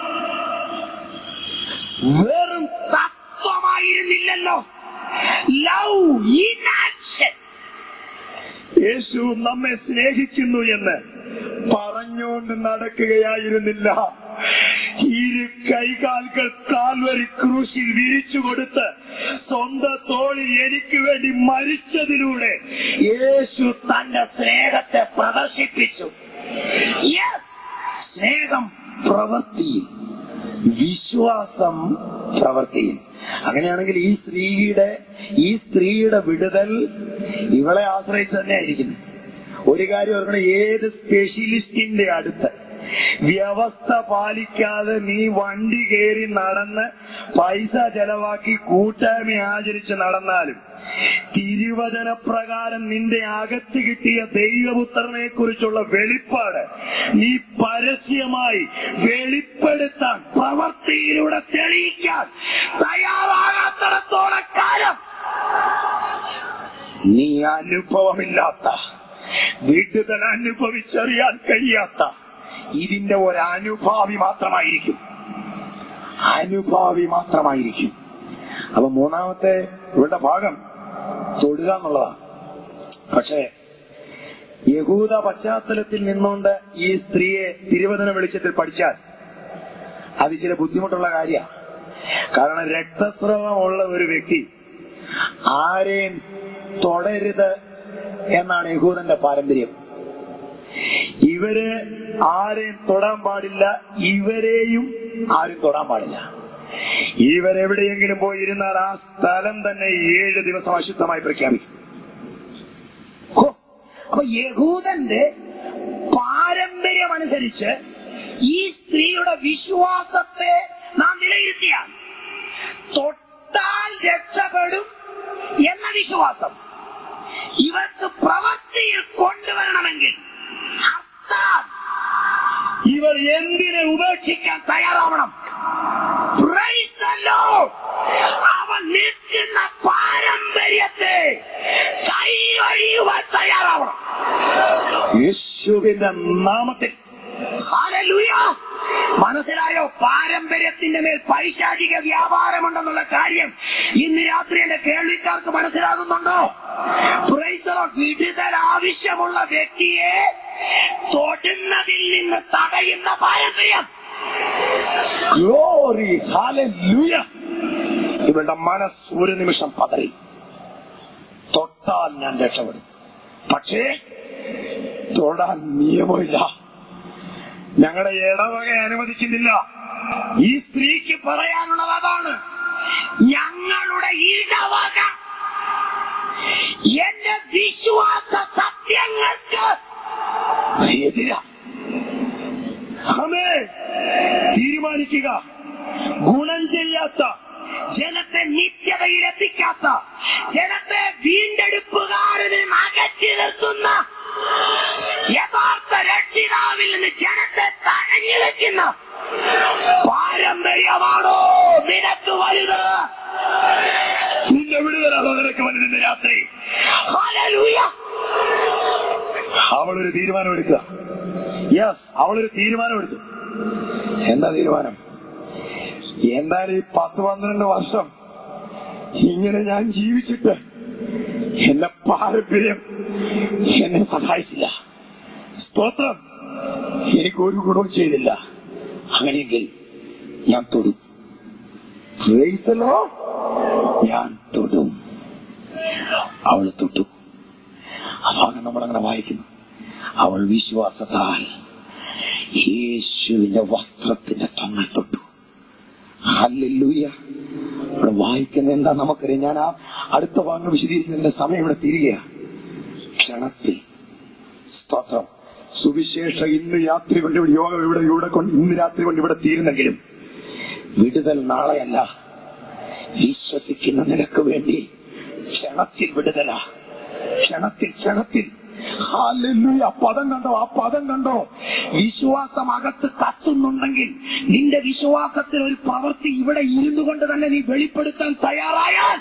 വെറും തത്വമായിരുന്നില്ലല്ലോ ലവ് ഇൻ ആക്ഷൻ യേശു നമ്മെ സ്നേഹിക്കുന്നു എന്ന് പറഞ്ഞുകൊണ്ട് നടക്കുകയായിരുന്നില്ല ഇരു കൈകാലുകൾ കാൽവരി ക്രൂശിൽ വിരിച്ചു കൊടുത്ത് സ്വന്തം തോളിൽ എനിക്ക് വേണ്ടി മരിച്ചതിലൂടെ യേശു തന്റെ സ്നേഹത്തെ പ്രദർശിപ്പിച്ചു യെസ് സ്നേഹം പ്രവൃത്തിയിൽ വിശ്വാസം പ്രവൃത്തിയിൽ അങ്ങനെയാണെങ്കിൽ ഈ സ്ത്രീയുടെ ഈ സ്ത്രീയുടെ വിടുതൽ ഇവളെ ആശ്രയിച്ച് തന്നെ ആയിരിക്കുന്നത് ഒരു കാര്യം ഓർക്കണം ഏത് സ്പെഷ്യലിസ്റ്റിന്റെ അടുത്ത് വ്യവസ്ഥ പാലിക്കാതെ നീ വണ്ടി കയറി നടന്ന് പൈസ ചെലവാക്കി കൂട്ടായ്മ ആചരിച്ച് നടന്നാലും തിരുവചന പ്രകാരം നിന്റെ അകത്ത് കിട്ടിയ ദൈവപുത്രനെ കുറിച്ചുള്ള വെളിപ്പാട് നീ പരസ്യമായി വെളിപ്പെടുത്താൻ പ്രവർത്തിയിലൂടെ തെളിയിക്കാൻ തയ്യാറാകാത്തിടത്തോളം കാലം നീ അനുഭവമില്ലാത്ത വിടുതൽ അനുഭവിച്ചറിയാൻ കഴിയാത്ത ഇതിന്റെ ഒരു അനുഭാവി മാത്രമായിരിക്കും അനുഭാവി മാത്രമായിരിക്കും അപ്പൊ മൂന്നാമത്തെ ഇവരുടെ ഭാഗം തൊടുക എന്നുള്ളതാ പക്ഷേ യഹൂദ പശ്ചാത്തലത്തിൽ നിന്നുകൊണ്ട് ഈ സ്ത്രീയെ തിരുവചന വെളിച്ചത്തിൽ പഠിച്ചാൽ അത് ചില ബുദ്ധിമുട്ടുള്ള കാര്യ കാരണം രക്തസ്രവമുള്ള ഒരു വ്യക്തി ആരെയും തൊടരുത് എന്നാണ് യഹൂദന്റെ പാരമ്പര്യം ഇവര് ആരെയും തൊടാൻ പാടില്ല ഇവരെയും ആരും തൊടാൻ പാടില്ല ഇവരെവിടെയെങ്കിലും പോയിരുന്നാൽ ആ സ്ഥലം തന്നെ ഏഴ് ദിവസം അശുദ്ധമായി പ്രഖ്യാപിക്കും ഹോ, അപ്പൊ യഹൂദന്റെ പാരമ്പര്യമനുസരിച്ച് ഈ സ്ത്രീയുടെ വിശ്വാസത്തെ നാം വിലയിരുത്തിയാൽ തൊട്ടാൽ രക്ഷപ്പെടും എന്ന വിശ്വാസം ഇവർക്ക് പ്രവൃത്തിയിൽ കൊണ്ടുവരണമെങ്കിൽ അർത്ഥം ഇവർ എന്തിനെ ഉപേക്ഷിക്കാൻ തയ്യാറാവണം Praise അവൻ നിൽക്കുന്ന പാരമ്പര്യത്തെ കൈയൊഴിയുവാൻ തയ്യാറാവണം യേശുവിന്റെ നാമത്തിൽ ഹല്ലേലൂയ. മനസ്സിലായോ പാരമ്പര്യത്തിന്റെ മേൽ പൈശാചിക വ്യാപാരമുണ്ടെന്നുള്ള കാര്യം ഇന്ന് രാത്രി എന്റെ കേൾവിക്കാർക്ക് മനസ്സിലാകുന്നുണ്ടോ Praise the Lord. വിടുതൽ ആവശ്യമുള്ള വ്യക്തിയെ തൊടുന്നതിൽ നിന്ന് തടയുന്ന പാരമ്പര്യം ഗ്ലോറി ഹാലൂയ ഇവളുടെ മനസ്സ് ഒരു നിമിഷം പതറി തൊട്ടാൽ ഞാൻ രക്ഷപ്പെടും പക്ഷേ തൊടാൻ നിയമമില്ല ഞങ്ങളുടെ ഇടവക അനുവദിക്കുന്നില്ല ഈ സ്ത്രീക്ക് പറയാനുള്ളത് അതാണ് ഞങ്ങളുടെ ഇടവക എന്റെ വിശ്വാസ സത്യങ്ങൾക്ക് എതിരാ ആമേ തീരുമാനിക്കുക ഗുണം ചെയ്യാത്ത ജനത്തെ നിത്യതയിൽ എത്തിക്കാത്ത ജനത്തെ വീണ്ടെടുപ്പുകാരിൽ നിന്ന് അകറ്റി നിർത്തുന്ന യഥാർത്ഥ രക്ഷിതാവിൽ നിന്ന് ജനത്തെ തഴഞ്ഞു വെക്കുന്ന പാരമ്പര്യമാണോ നിനക്ക് വലുത് നിന്റെ വിടുതലാണോ നിനക്ക് വലുതെന്ന് രാത്രി ഹല്ലേലൂയ. അവളൊരു തീരുമാനമെടുക്കുക യെസ് അവളൊരു തീരുമാനമെടുത്തു എന്താ തീരുമാനം എന്തായാലും ഈ പത്ത് പന്ത്രണ്ട് വർഷം ഇങ്ങനെ ഞാൻ ജീവിച്ചിട്ട് എന്റെ പാരമ്പര്യം എന്നെ സഹായിച്ചില്ല സ്തോത്രം എനിക്ക് ഒരു ഗുണവും ചെയ്തില്ല അങ്ങനെയെങ്കിൽ ഞാൻ തൊടും Praise the Lord. ഞാൻ തൊടും അവൾ തൊട്ടു ആ ഭാഗം നമ്മളങ്ങനെ വായിക്കുന്നു അവൾ വിശ്വാസത്താൽ യേശുവിന്റെ വസ്ത്രത്തിന്റെ തൊങ്ങൽ തൊട്ടു ഹല്ലേലൂയ ഇവിടെ വായിക്കുന്ന എന്താ നമുക്കറിയാം ഞാൻ ആ അടുത്ത ഭാഗം വിശദീകരിക്കുന്നതിന്റെ സമയം ഇവിടെ തിരികെയാ ക്ഷണത്തിൽ സ്തോത്രം സുവിശേഷ ഇന്ന് രാത്രി കൊണ്ട് ഇവിടെ യോഗം ഇവിടെ ഇവിടെ കൊണ്ട് ഇന്ന് രാത്രി കൊണ്ട് ഇവിടെ തീരുന്നെങ്കിലും വിടുതൽ നാളെയല്ല വിശ്വസിക്കുന്ന നിനക്ക് വേണ്ടി ക്ഷണത്തിൽ വിടുതല ക്ഷണത്തിൽ ക്ഷണത്തിൽ ഹാലൂയ പദം കണ്ടോ ആ പദം കണ്ടോ വിശ്വാസം അകത്ത് കത്തുന്നുണ്ടെങ്കിൽ നിന്റെ വിശ്വാസത്തിൽ ഒരു പ്രവൃത്തി ഇവിടെ ഇരുന്നു കൊണ്ട് തന്നെ നീ വെളിപ്പെടുത്താൻ തയ്യാറായാൽ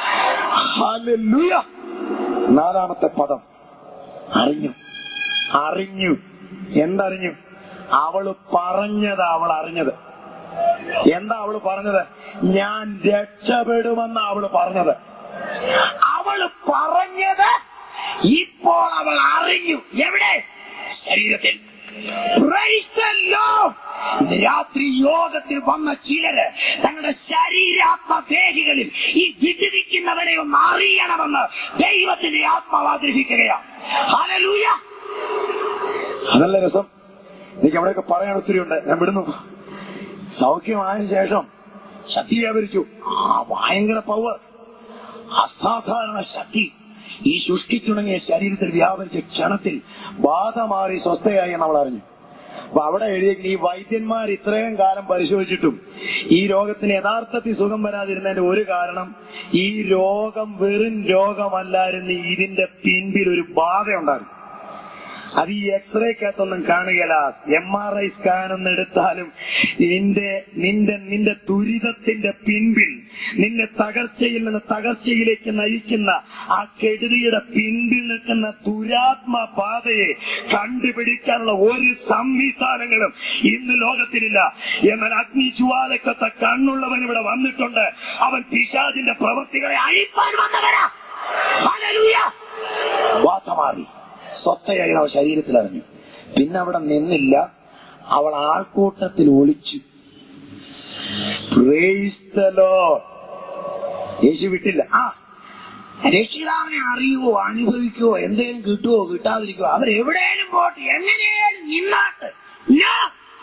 ഹാലൂയ നാലാമത്തെ പദം അറിഞ്ഞു അറിഞ്ഞു എന്തറിഞ്ഞു അവള് പറഞ്ഞത് അവൾ അറിഞ്ഞത് എന്താ അവള് പറഞ്ഞത് ഞാൻ രക്ഷപ്പെടുമെന്ന് അവള് പറഞ്ഞത് അവള് പറഞ്ഞത് ഇപ്പോൾ അവൾ അറിഞ്ഞു എവിടെ ശരീരത്തിൽ Praise the Lord. ഇന്ന് രാത്രി യോഗത്തിൽ വന്ന ചിലര് തങ്ങളുടെ ശരീരാത്മദേഹികളിൽ ഈ വിടുവിക്കുന്നവരെ ഒന്ന് അറിയണമെന്ന് ദൈവത്തിന്റെ ആത്മാവ് ആഗ്രഹിക്കുകയാണ് ഹല്ലേലൂയ അതല്ല രസം എനിക്ക് അവിടെയൊക്കെ പറയാൻ ഒത്തിരി ഉണ്ട് ഞാൻ വിടുന്നു സൗഖ്യമായ ശേഷം ശക്തി വ്യാപരിച്ചു ആ ഭയങ്കര പവർ അസാധാരണ ശക്തി ഈ ശുഷ്കിച്ചുണങ്ങിയ ശരീരത്തിൽ വ്യാപരിച്ച ക്ഷണത്തിൽ ബാധ മാറി സ്വസ്ഥയായി നമ്മൾ അറിഞ്ഞു അപ്പൊ അവിടെ എഴുതിയ ഈ വൈദ്യന്മാർ ഇത്രയും കാലം പരിശോധിച്ചിട്ടും ഈ രോഗത്തിന് യഥാർത്ഥത്തിൽ സുഖം വരാതിരുന്നതിന്റെ ഒരു കാരണം ഈ രോഗം വെറും രോഗമല്ലായിരുന്നു ഇതിന്റെ പിൻപിൽ ഒരു ബാധ ഉണ്ടായിരുന്നു അത് ഈ എക്സ്റേക്കകത്തൊന്നും കാണുകയില്ല എം ആർ ഐ സ്കാൻ ഒന്ന് എടുത്താലും നിന്റെ നിന്റെ നിന്റെ ദുരിതത്തിന്റെ പിൻപിൽ നിന്റെ തകർച്ചയിൽ നിന്ന് തകർച്ചയിലേക്ക് നയിക്കുന്ന ആ കെടുതിയുടെ പിൻപിൽ നിൽക്കുന്ന ദുരാത്മ പാതയെ കണ്ടുപിടിക്കാനുള്ള ഒരു സംവിധാനങ്ങളും ഇന്ന് ലോകത്തിലില്ല എന്നാൽ അഗ്നി ജ്വാലക്കത്തെ കണ്ണുള്ളവൻ ഇവിടെ വന്നിട്ടുണ്ട് അവൻ പിശാചിന്റെ പ്രവൃത്തികളെ അഴിപ്പാൻ വന്നവരാ ഹല്ലേലൂയ ബാധ മാറി സ്വത്തയായി അവൾ ശരീരത്തിൽ അറിഞ്ഞു പിന്നെ അവിടെ നിന്നില്ല അവൾ ആൾക്കൂട്ടത്തിൽ ഒളിച്ചു Praise the Lord. യേശു വിട്ടില്ല ആ രക്ഷിതാവിനെ അറിയുവോ അനുഭവിക്കുവോ എന്തേലും കിട്ടുവോ കിട്ടാതിരിക്കുവോ അവരെവിടെയും പോട്ട് എങ്ങനെയാലും നിന്നാട്ട് No.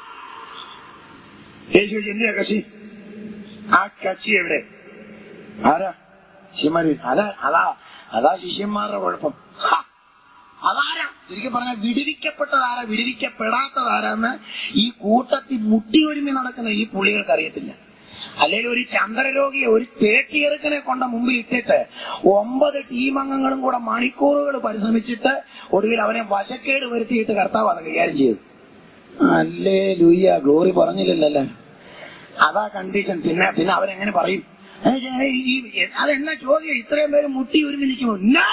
യേശു ചോദിച്ചു, എന്തിനാ കക്ഷി ആ കക്ഷി എവിടെ ആരാ ശിഷ്യന്മാര് അതാ അതാ അതാ ശിഷ്യന്മാരുടെ കുഴപ്പം ഹാ അതാരാ ചുരുക്കി പറഞ്ഞാൽ വിടുവിക്കപ്പെട്ടതാരാ വിടുവിക്കപ്പെടാത്തതാരാന്ന് ഈ കൂട്ടത്തിൽ മുട്ടി ഒരുമി നടക്കുന്ന ഈ പുള്ളികൾക്ക് അറിയത്തില്ല അല്ലെങ്കിൽ ഒരു ചന്ദ്രരോഗിയെ ഒരു പേട്ടിയെറുക്കനെ കൊണ്ട മുമ്പിൽ ഇട്ടിട്ട് ഒമ്പത് ടീം അംഗങ്ങളും കൂടെ മണിക്കൂറുകൾ പരിശ്രമിച്ചിട്ട് ഒടുവിൽ അവനെ വശക്കേട് വരുത്തിയിട്ട് കർത്താവ് അത് കൈകാര്യം ചെയ്തു അല്ലേ ലൂയ്യ ഗ്ലോറി പറഞ്ഞില്ലല്ലോ അതാ കണ്ടീഷൻ പിന്നെ പിന്നെ അവരെങ്ങനെ പറയും അതെന്നാ ചോദ്യം ഇത്രയും പേര് മുട്ടി ഒരുമി നിൽക്കുമോ നോ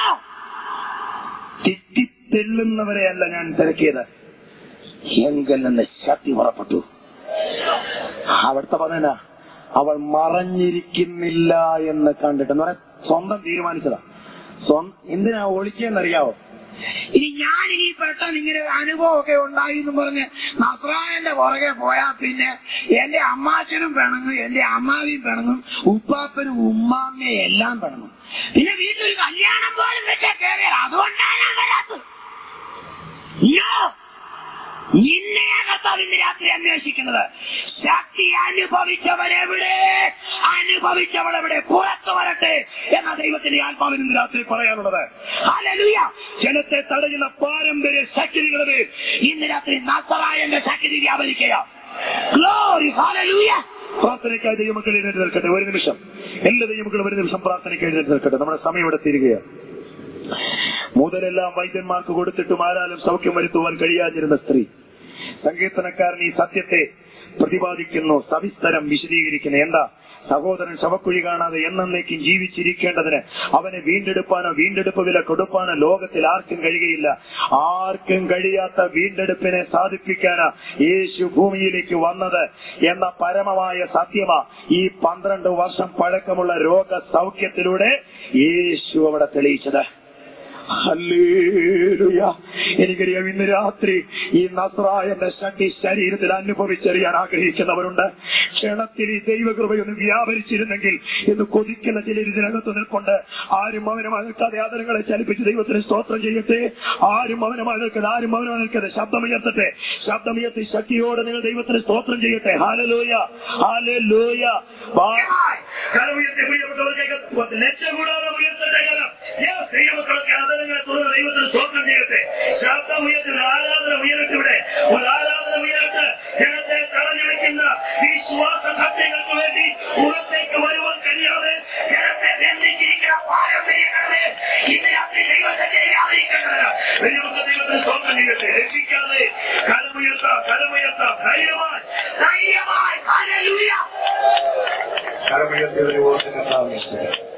തെറ്റിത്തെല്ലുന്നവരെയല്ല ഞാൻ തിരക്കിയത് എങ്കിൽ നിന്ന് ശക്തി പുറപ്പെട്ടു അവിടുത്തെ പതന അവൾ മറഞ്ഞിരിക്കുന്നില്ല എന്ന് കണ്ടിട്ട് എന്ന് പറയാൻ സ്വന്തം തീരുമാനിച്ചതാ സ്വന്തം എന്തിനാ ഒളിച്ചെന്നറിയാവോ ഇനി ഞാൻ ഇനി പെട്ടെന്ന് ഇങ്ങനെ ഒരു അനുഭവമൊക്കെ ഉണ്ടായി എന്ന് പറഞ്ഞ് നസ്രായന്റെ പുറകെ പോയാ പിന്നെ എന്റെ അമ്മാച്ചനും പിണങ്ങും എന്റെ അമ്മാവിയും പിണങ്ങും ഉപ്പാപ്പനും ഉമ്മാമ്മയും എല്ലാം പിണങ്ങും പിന്നെ വീട്ടിലൊരു കല്യാണം പോലും വെച്ചാ കയറിയത് അതുകൊണ്ടാണ് ഞാൻ വരാത്തത് No! നിന്നെയാ കർത്താവ് ഇന്ന് രാത്രി അന്വേഷിക്കുന്നത് ശക്തി അനുഭവിച്ചവരെവിടെ അനുഭവിച്ചവളെവിടെ പുറത്തു വരട്ടെ എന്ന ദൈവത്തിന്റെ ആത്മാവിന് ഇന്ന് രാത്രി പറയാനുള്ളത് ഹല്ലേലൂയ ജനത്തെ തടയുന്ന പാരമ്പര്യ ശക്തികളുടെ ഇന്ന് രാത്രി നസറായന്റെ ശക്തി വ്യാപരിക്കുക ഗ്ലോറി ഹല്ലേലൂയ പ്രാർത്ഥനയ്ക്കായി ദൈവമക്കൾ എഴുന്നേറ്റ് നിൽക്കട്ടെ ഒരു നിമിഷം എല്ലാ ദൈവമക്കളും ഒരു നിമിഷം പ്രാർത്ഥനയ്ക്ക് എഴുന്നേറ്റ് നിൽക്കട്ടെ നമ്മുടെ സമയം ഇവിടെ തീരുകയാണ് മുതലെല്ലാം വൈദ്യന്മാർക്ക് കൊടുത്തിട്ടും ആരാലും സൗഖ്യം വരുത്തുവാൻ കഴിയാതിരുന്ന സ്ത്രീ സങ്കീർത്തനക്കാരൻ ഈ സത്യത്തെ പ്രതിപാദിക്കുന്നു സവിസ്തരം വിശദീകരിക്കുന്നു എന്താ സഹോദരൻ ശവക്കുഴി കാണാതെ എന്നേക്കും ജീവിച്ചിരിക്കേണ്ടതിന് അവനെ വീണ്ടെടുപ്പാനോ വീണ്ടെടുപ്പ് വില കൊടുപ്പാനോ ലോകത്തിൽ ആർക്കും കഴിയുകയില്ല ആർക്കും കഴിയാത്ത വീണ്ടെടുപ്പിനെ സാധിപ്പിക്കാനാ യേശു ഭൂമിയിലേക്ക് വന്നത് എന്ന പരമമായ സത്യമാ ഈ പന്ത്രണ്ട് വർഷം പഴക്കമുള്ള രോഗ സൗഖ്യത്തിലൂടെ യേശു അവിടെ തെളിയിച്ചത് ഹല്ലേലൂയ എനിക്കറിയാം ഇന്ന് രാത്രി ഈ നസ്രായന്റെ ശക്തി ശരീരത്തിൽ അനുഭവിച്ചറിയാൻ ആഗ്രഹിക്കുന്നവരുണ്ട് ക്ഷണത്തിൽ ഈ ദൈവകൃപയൊന്ന് വ്യാപരിച്ചിരുന്നെങ്കിൽ എന്ന് കൊതിക്കുന്ന ചിലർ ഇതിനകത്ത് നിൽപ്പുണ്ട് ആരും അവനുമായി നിൽക്കാതെ ആദരങ്ങളെ ചലിപ്പിച്ച് ദൈവത്തിന് സ്തോത്രം ചെയ്യട്ടെ ആരും അവനുമായി നിൽക്കാതെ ആരും അവനുമായി നിൽക്കാതെ ശബ്ദമുയർത്തട്ടെ ശബ്ദമുയർത്തി ശക്തിയോടെ നിങ്ങൾ ദൈവത്തിന് സ്തോത്രം ചെയ്യട്ടെ ഹാലലോയ ഹാലലോയ കരമുയർത്തി പ്രിയപ്പെട്ടവർക്ക് ലക്ഷകൂടാതെ ഉയർത്തട്ടെ കരം Yes, ദൈവമക്കളൊക്കെ ആദരങ്ങളെ തുറന്ന് ദൈവത്തിന് സ്തോത്രം ചെയ്യട്ടെ ശബ്ദം ഉയർത്തി ഒരു ആരാധന ഉയരട്ടെ ഇവിടെ ഒരു ആരാധന ഉയരട്ടെ ജനത്തെ തടഞ്ഞു വെക്കുന്ന വിശ്വാസ സത്യങ്ങൾക്ക് വേണ്ടി പുറത്തേക്ക് വരുവാൻ കഴിയാതെ ജനത്തെ ബന്ധിച്ചിരിക്കുന്ന പാരമ്പര്യങ്ങളെ ഇന്ന് രാത്രി ദൈവസത്തെ വ്യാപരിക്കേണ്ടത് ദൈവമക്കൾ ദൈവത്തിന് സ്തോത്രം ചെയ്യട്ടെ രക്ഷിക്കാതെ കരമുയർത്താം കരമുയർത്താം ധൈര്യമായി ധൈര്യമായി ഹല്ലേലൂയ കരമുയർത്തിയവരെ ഓർത്ത് കർത്താവിനെ സ്തുതിക്കാം